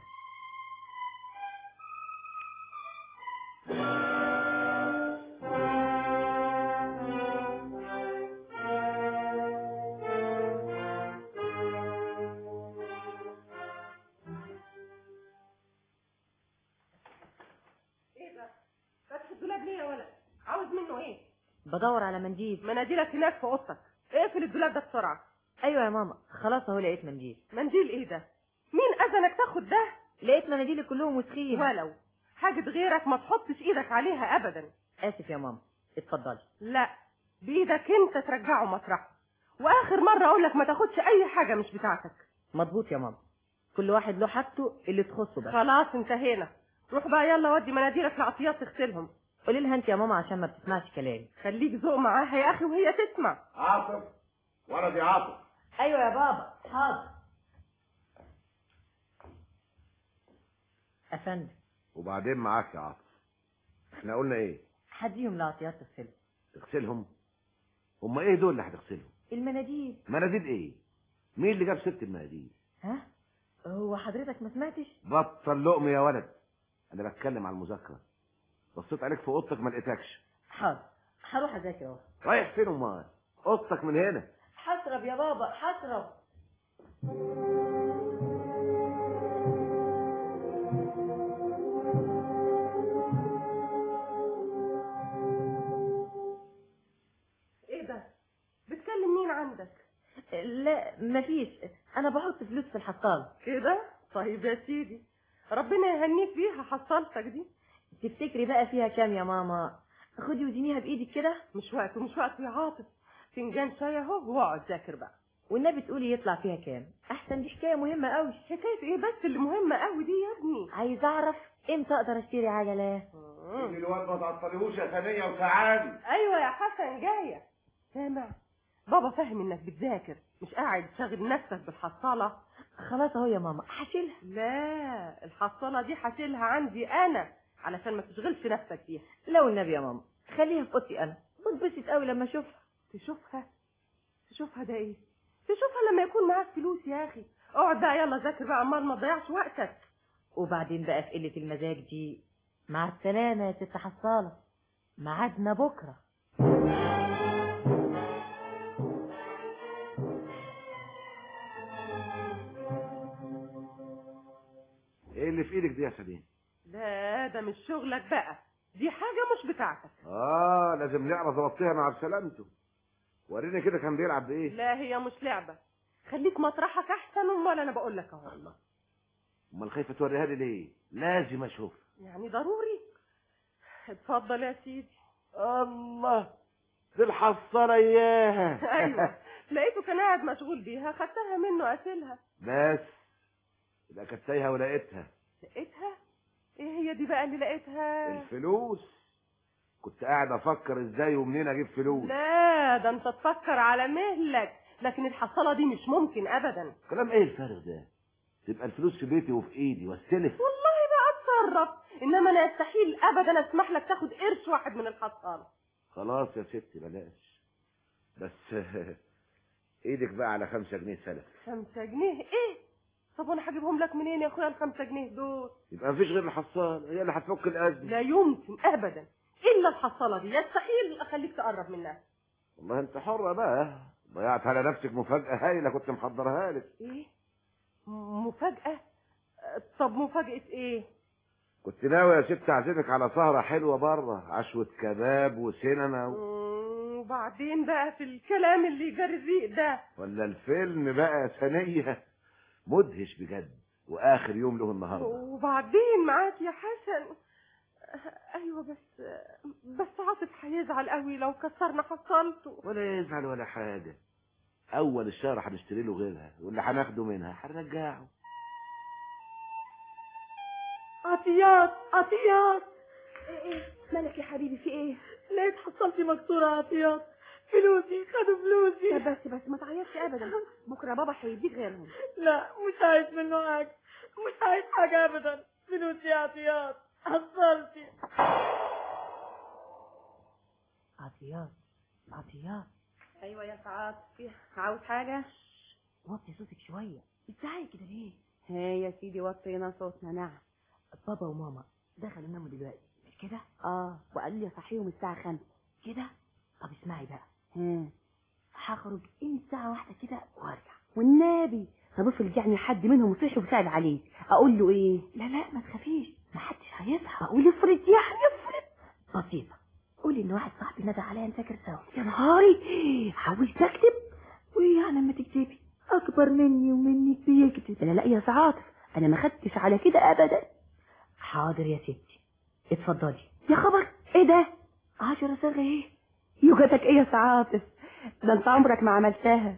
S4: ايه ده فتح الدولاب ليه يا ولد عاوز منه ايه
S6: بدور على منديل
S4: مناديلك هناك في اوضتك اقفل الدولاب ده بسرعه
S6: ايوه يا ماما خلاص اهو لقيت منديل
S4: منديل ايه ده مين اذنك تاخد ده
S6: لقيت مناديلي كلهم وسخين
S4: ولو حاجه غيرك ما تحطش ايدك عليها ابدا
S6: اسف يا ماما اتفضلي
S4: لا بايدك انت ترجعه مطرحه واخر مره اقول لك ما تاخدش اي حاجه مش بتاعتك
S6: مظبوط يا ماما كل واحد له حاجته اللي تخصه بس
S4: خلاص انتهينا روح بقى يلا ودي مناديلك لعطيات تغسلهم
S3: قولي لها انت يا ماما عشان ما بتسمعش كلامي
S17: خليك ذوق معاها يا اخي وهي تسمع
S8: عاطف ولدي عاطف
S3: ايوه يا بابا حاضر افندم
S8: وبعدين معاك يا عاطف احنا قلنا ايه
S3: هديهم العطيات تغسلهم
S8: تغسلهم هم ايه دول اللي هتغسلهم
S3: المناديل
S8: مناديل ايه مين اللي جاب سيره المناديل
S3: ها هو حضرتك ما سمعتش
S8: بطل لقم يا ولد انا بتكلم على المذاكره بصيت عليك في اوضتك ما لقيتكش
S3: حاضر هروح اذاكر اهو
S8: رايح فين امال اوضتك من هنا
S3: هشرب يا بابا هشرب
S17: ايه ده بتكلم مين عندك
S3: لا مفيش انا بحط فلوس في الحصاله
S17: كده طيب يا سيدي ربنا يهنيك بيها حصلتك دي
S3: تفتكري بقى فيها كام يا ماما خدي ودينيها بايدك كده
S17: مش وقت ومش وقت يا عاطف فنجان شاي اهو واقعد ذاكر بقى
S3: والنبي تقولي يطلع فيها كام احسن دي حكايه مهمه قوي
S17: حكايه ايه بس اللي مهمه قوي دي يا ابني
S3: عايز اعرف امتى اقدر اشتري عجله
S8: ابن الواد ما تعطليهوش يا ثانيه وسعادي
S17: ايوه يا حسن جايه سامع بابا فاهم انك بتذاكر مش قاعد تشغل نفسك بالحصاله
S3: خلاص اهو يا ماما هشيلها
S17: لا الحصاله دي هشيلها عندي انا علشان ما تشغلش نفسك فيها
S3: لو النبي يا ماما خليها في اوضتي انا بتبسط قوي لما اشوفها
S17: تشوفها تشوفها ده ايه تشوفها لما يكون معاك فلوس يا اخي اقعد بقى يلا ذاكر بقى امال ما تضيعش وقتك
S3: وبعدين بقى في قله المزاج دي مع السلامه يا ست حصاله ميعادنا بكره
S8: ايه اللي في ايدك دي يا سليم
S17: لا ده مش شغلك بقى دي حاجه مش بتاعتك
S8: اه لازم نعرف ضبطيها مع بسلامته وريني كده كان بيلعب بايه
S17: لا هي مش لعبه خليك مطرحك احسن امال انا بقول لك اهو والله
S8: امال خايفه توريها لي ليه لازم اشوف
S17: يعني ضروري اتفضل يا سيدي
S8: الله دي الحصاله اياها
S17: ايوه لقيته كان قاعد مشغول بيها خدتها منه قاتلها
S8: بس يبقى كانت تايهه ولقيتها
S17: لقيتها ايه هي دي بقى اللي لقيتها
S8: الفلوس كنت قاعد افكر ازاي ومنين اجيب فلوس
S17: لا ده انت تفكر على مهلك لكن الحصاله دي مش ممكن ابدا
S8: كلام ايه الفارغ ده تبقى الفلوس في بيتي وفي ايدي واستلف
S17: والله بقى اتصرف انما انا يستحيل ابدا اسمح لك تاخد قرش واحد من الحصاله
S8: خلاص يا ستي بلاش بس ايدك بقى على خمسة جنيه سلف
S17: خمسة جنيه ايه طب وانا هجيبهم لك منين يا اخويا الخمسة جنيه دول
S8: يبقى مفيش غير الحصاله هي اللي هتفك الازمه
S17: لا يمكن ابدا الا الحصاله دي يستحيل اخليك تقرب منها
S8: والله انت حرة بقى ضيعت على نفسك مفاجأة هايلة كنت محضرها لك
S17: ايه م- مفاجأة طب مفاجأة ايه
S8: كنت ناوي يا ست اعزمك على سهرة حلوة بره عشوة كباب وسينما و...
S17: مم، وبعدين بقى في الكلام اللي يجري الريق ده
S8: ولا الفيلم بقى يا ثانية مدهش بجد واخر يوم له النهارده
S17: وبعدين معاك يا حسن ايوه بس بس عاطف هيزعل قوي لو كسرنا حصلته
S8: ولا يزعل ولا حاجة اول الشهر هنشتري له غيرها واللي هناخده منها هنرجعه
S4: عطيات عطيات ايه ايه مالك يا حبيبي في ايه لقيت حصلتي مكسورة عطيات فلوسي خدوا فلوسي
S5: طب بس بس ما تعيطش ابدا بكره بابا هيديك غيرهم
S4: لا مش عايز منه حاجة مش عايز حاجة ابدا فلوسي يا عطيات حصلتي
S3: عطيات عطيات
S5: ايوه يا سعاد عاوز حاجه
S3: وطي صوتك شوية ازاي كده ليه
S5: هي يا سيدي وطينا صوتنا نعم
S3: بابا وماما دخلوا ناموا دلوقتي مش كده
S5: اه وقالوا لي اصحيهم الساعه خمسة
S3: كده طب اسمعي بقى
S5: ها
S3: هخرج قيمة ساعة واحدة كده وارجع
S5: والنبي طب افرض يعني حد منهم صحي وسأل عليه اقول له ايه
S3: لا لا ما تخافيش محدش هيصحى
S5: اقول افرض يعني افرض
S3: بسيطة قولي ان واحد صاحبي نادى عليا نذاكر سوا
S5: يا نهاري عاوز تكتب
S3: وايه يعني لما تكتبي
S5: اكبر مني ومنك بيكتب لا لا يا سعاطف انا ما خدتش على كده ابدا
S3: حاضر يا ستي اتفضلي
S5: يا خبر ايه ده
S3: عشرة صاغة ايه
S5: يوجتك ايه يا سعاطف ده انت عمرك ما عملتها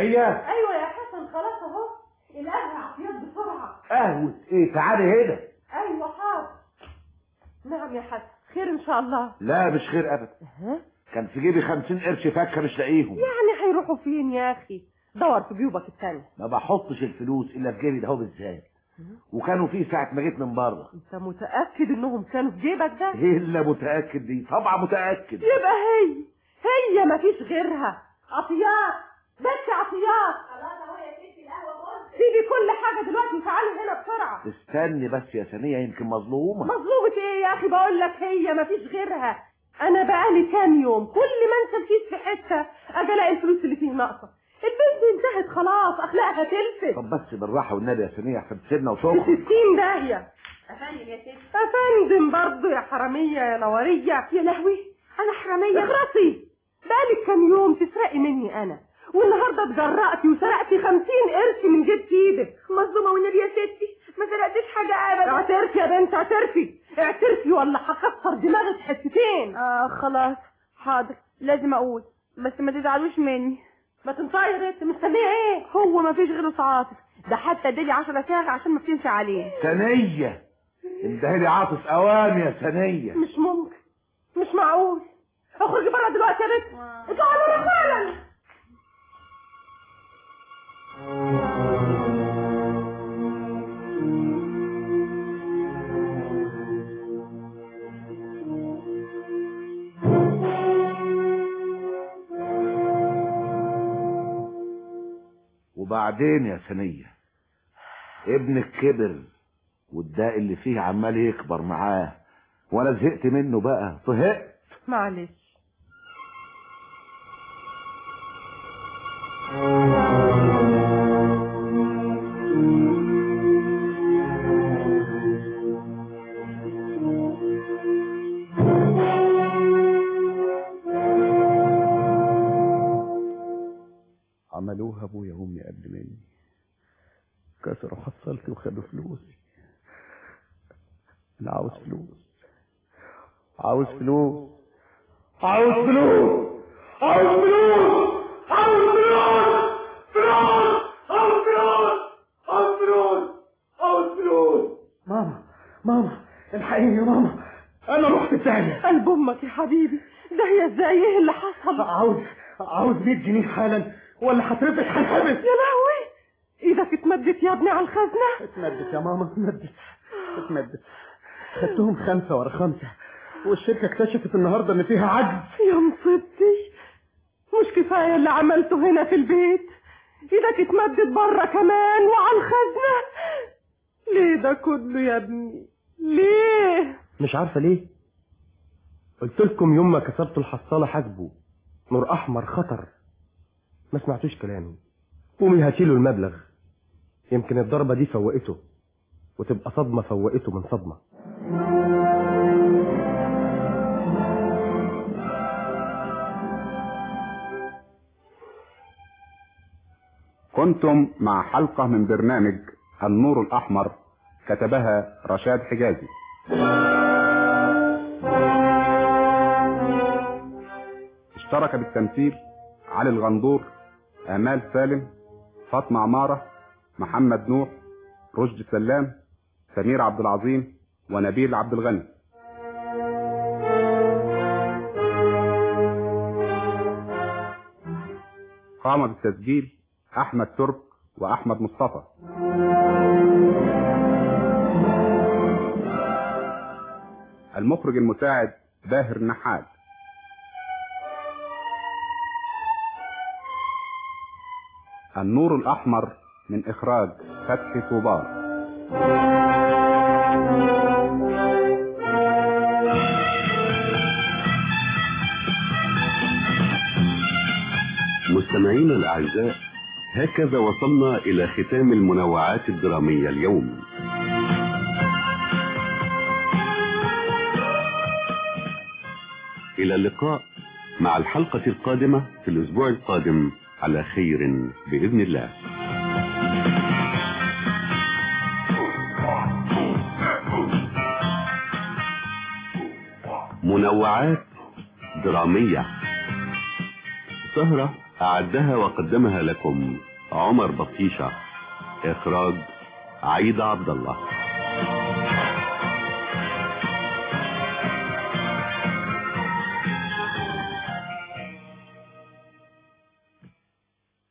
S11: سنية
S17: ايوه يا حسن خلاص اهو القهوه عطيات بسرعه
S11: قهوة ايه تعالي هنا
S17: ايوه حاضر نعم يا حسن خير ان شاء الله
S11: لا مش خير ابدا
S17: ها
S11: كان في جيبي خمسين قرش فكه مش لاقيهم
S17: يعني هيروحوا فين يا اخي دور في جيوبك التانية
S11: ما بحطش الفلوس الا في جيبي ده هو بالذات وكانوا فيه ساعة ما جيت من بره
S17: انت متاكد انهم كانوا في جيبك ده
S11: ايه اللي متأكد دي طبعا متأكد
S17: يبقى هي هي مفيش غيرها عطيات بس عطيات خلاص اهو يا ستي القهوه سيبي كل حاجه دلوقتي وتعالي هنا بسرعه
S11: استني بس يا ثانية يمكن مظلومة
S17: مظلومة ايه يا اخي بقول لك هي مفيش غيرها انا بقالي كام يوم كل ما انسى الكيس في حته اجي الاقي الفلوس اللي فيه ناقصه البنت انتهت خلاص اخلاقها تلفت
S11: طب بس بالراحة والنبي يا ثانية احسن تسيبنا
S17: في
S11: وتخرج
S17: ستين داهية افندم يا ست افندم برضه يا حرامية يا نورية يا لهوي انا حرامية اخرسي بقالك كام يوم تسرقي مني انا والنهارده اتجرأتي وسرقتي خمسين قرش من جيب ايدك مظلومة والنبي يا ستي ما سرقتش حاجة ابدا اعترفي يا بنت اعترفي اعترفي ولا هكسر دماغك حتتين
S16: اه خلاص حاضر لازم اقول بس ما تزعلوش مني
S17: ما تنطقي يا بنت مستنيه ايه
S16: هو ما فيش غيره عاطف ده حتى ادالي 10 ساغ عشان ما بتنسى عليه
S11: ثانية اندهلي عاطف اوام يا ثانية
S17: مش ممكن مش معقول اخرجي بره دلوقتي يا بنت اطلعي بره فعلا
S11: وبعدين يا ثانية ابنك كبر والداء اللي فيه عمال يكبر معاه وانا زهقت منه بقى طهقت
S17: معلش
S18: عملوها ابويا وامي قبل مني كسروا حصلتي وخدوا فلوسي انا عاوز فلوس عاوز فلوس عاوز فلوس عاوز فلوس عاوز فلوس فلوس عاوز فلوس عاوز فلوس عاوز فلوس
S22: ماما ماما الحقيني يا ماما انا رحت تاني
S17: قلب امك يا حبيبي ده هي ازاي ايه اللي حصل
S22: عاوز عاوز 100 جنيه حالا ولا هترفش هنحبس
S17: يا لهوي ايدك اتمدت يا ابني على الخزنه
S22: اتمدت يا ماما اتمدت اتمدت خدتهم خمسة ورا خمسة والشركة اكتشفت النهاردة ان فيها عجز
S17: يا مصيبتي مش كفايه اللي عملته هنا في البيت ايدك اتمدت بره كمان وعلى الخزنه ليه ده كله يا ابني ليه
S22: مش عارفة ليه قلت لكم يوم ما كسرتوا الحصالة حاسبوا نور احمر خطر ما سمعتوش كلامي قومي هاتيله المبلغ يمكن الضربة دي فوقته وتبقى صدمة فوقته من صدمة
S13: كنتم مع حلقة من برنامج النور الأحمر كتبها رشاد حجازي اشترك بالتمثيل علي الغندور آمال سالم فاطمة عمارة محمد نوح رشد سلام سمير عبد العظيم ونبيل عبد الغني قام بالتسجيل أحمد ترك وأحمد مصطفى المخرج المساعد باهر نحال النور الأحمر من إخراج فتحي طوبار
S1: مستمعينا الأعزاء هكذا وصلنا إلى ختام المنوعات الدرامية اليوم إلى اللقاء مع الحلقة القادمة في الأسبوع القادم على خير بإذن الله منوعات درامية سهرة أعدها وقدمها لكم عمر بطيشة إخراج عيد عبد الله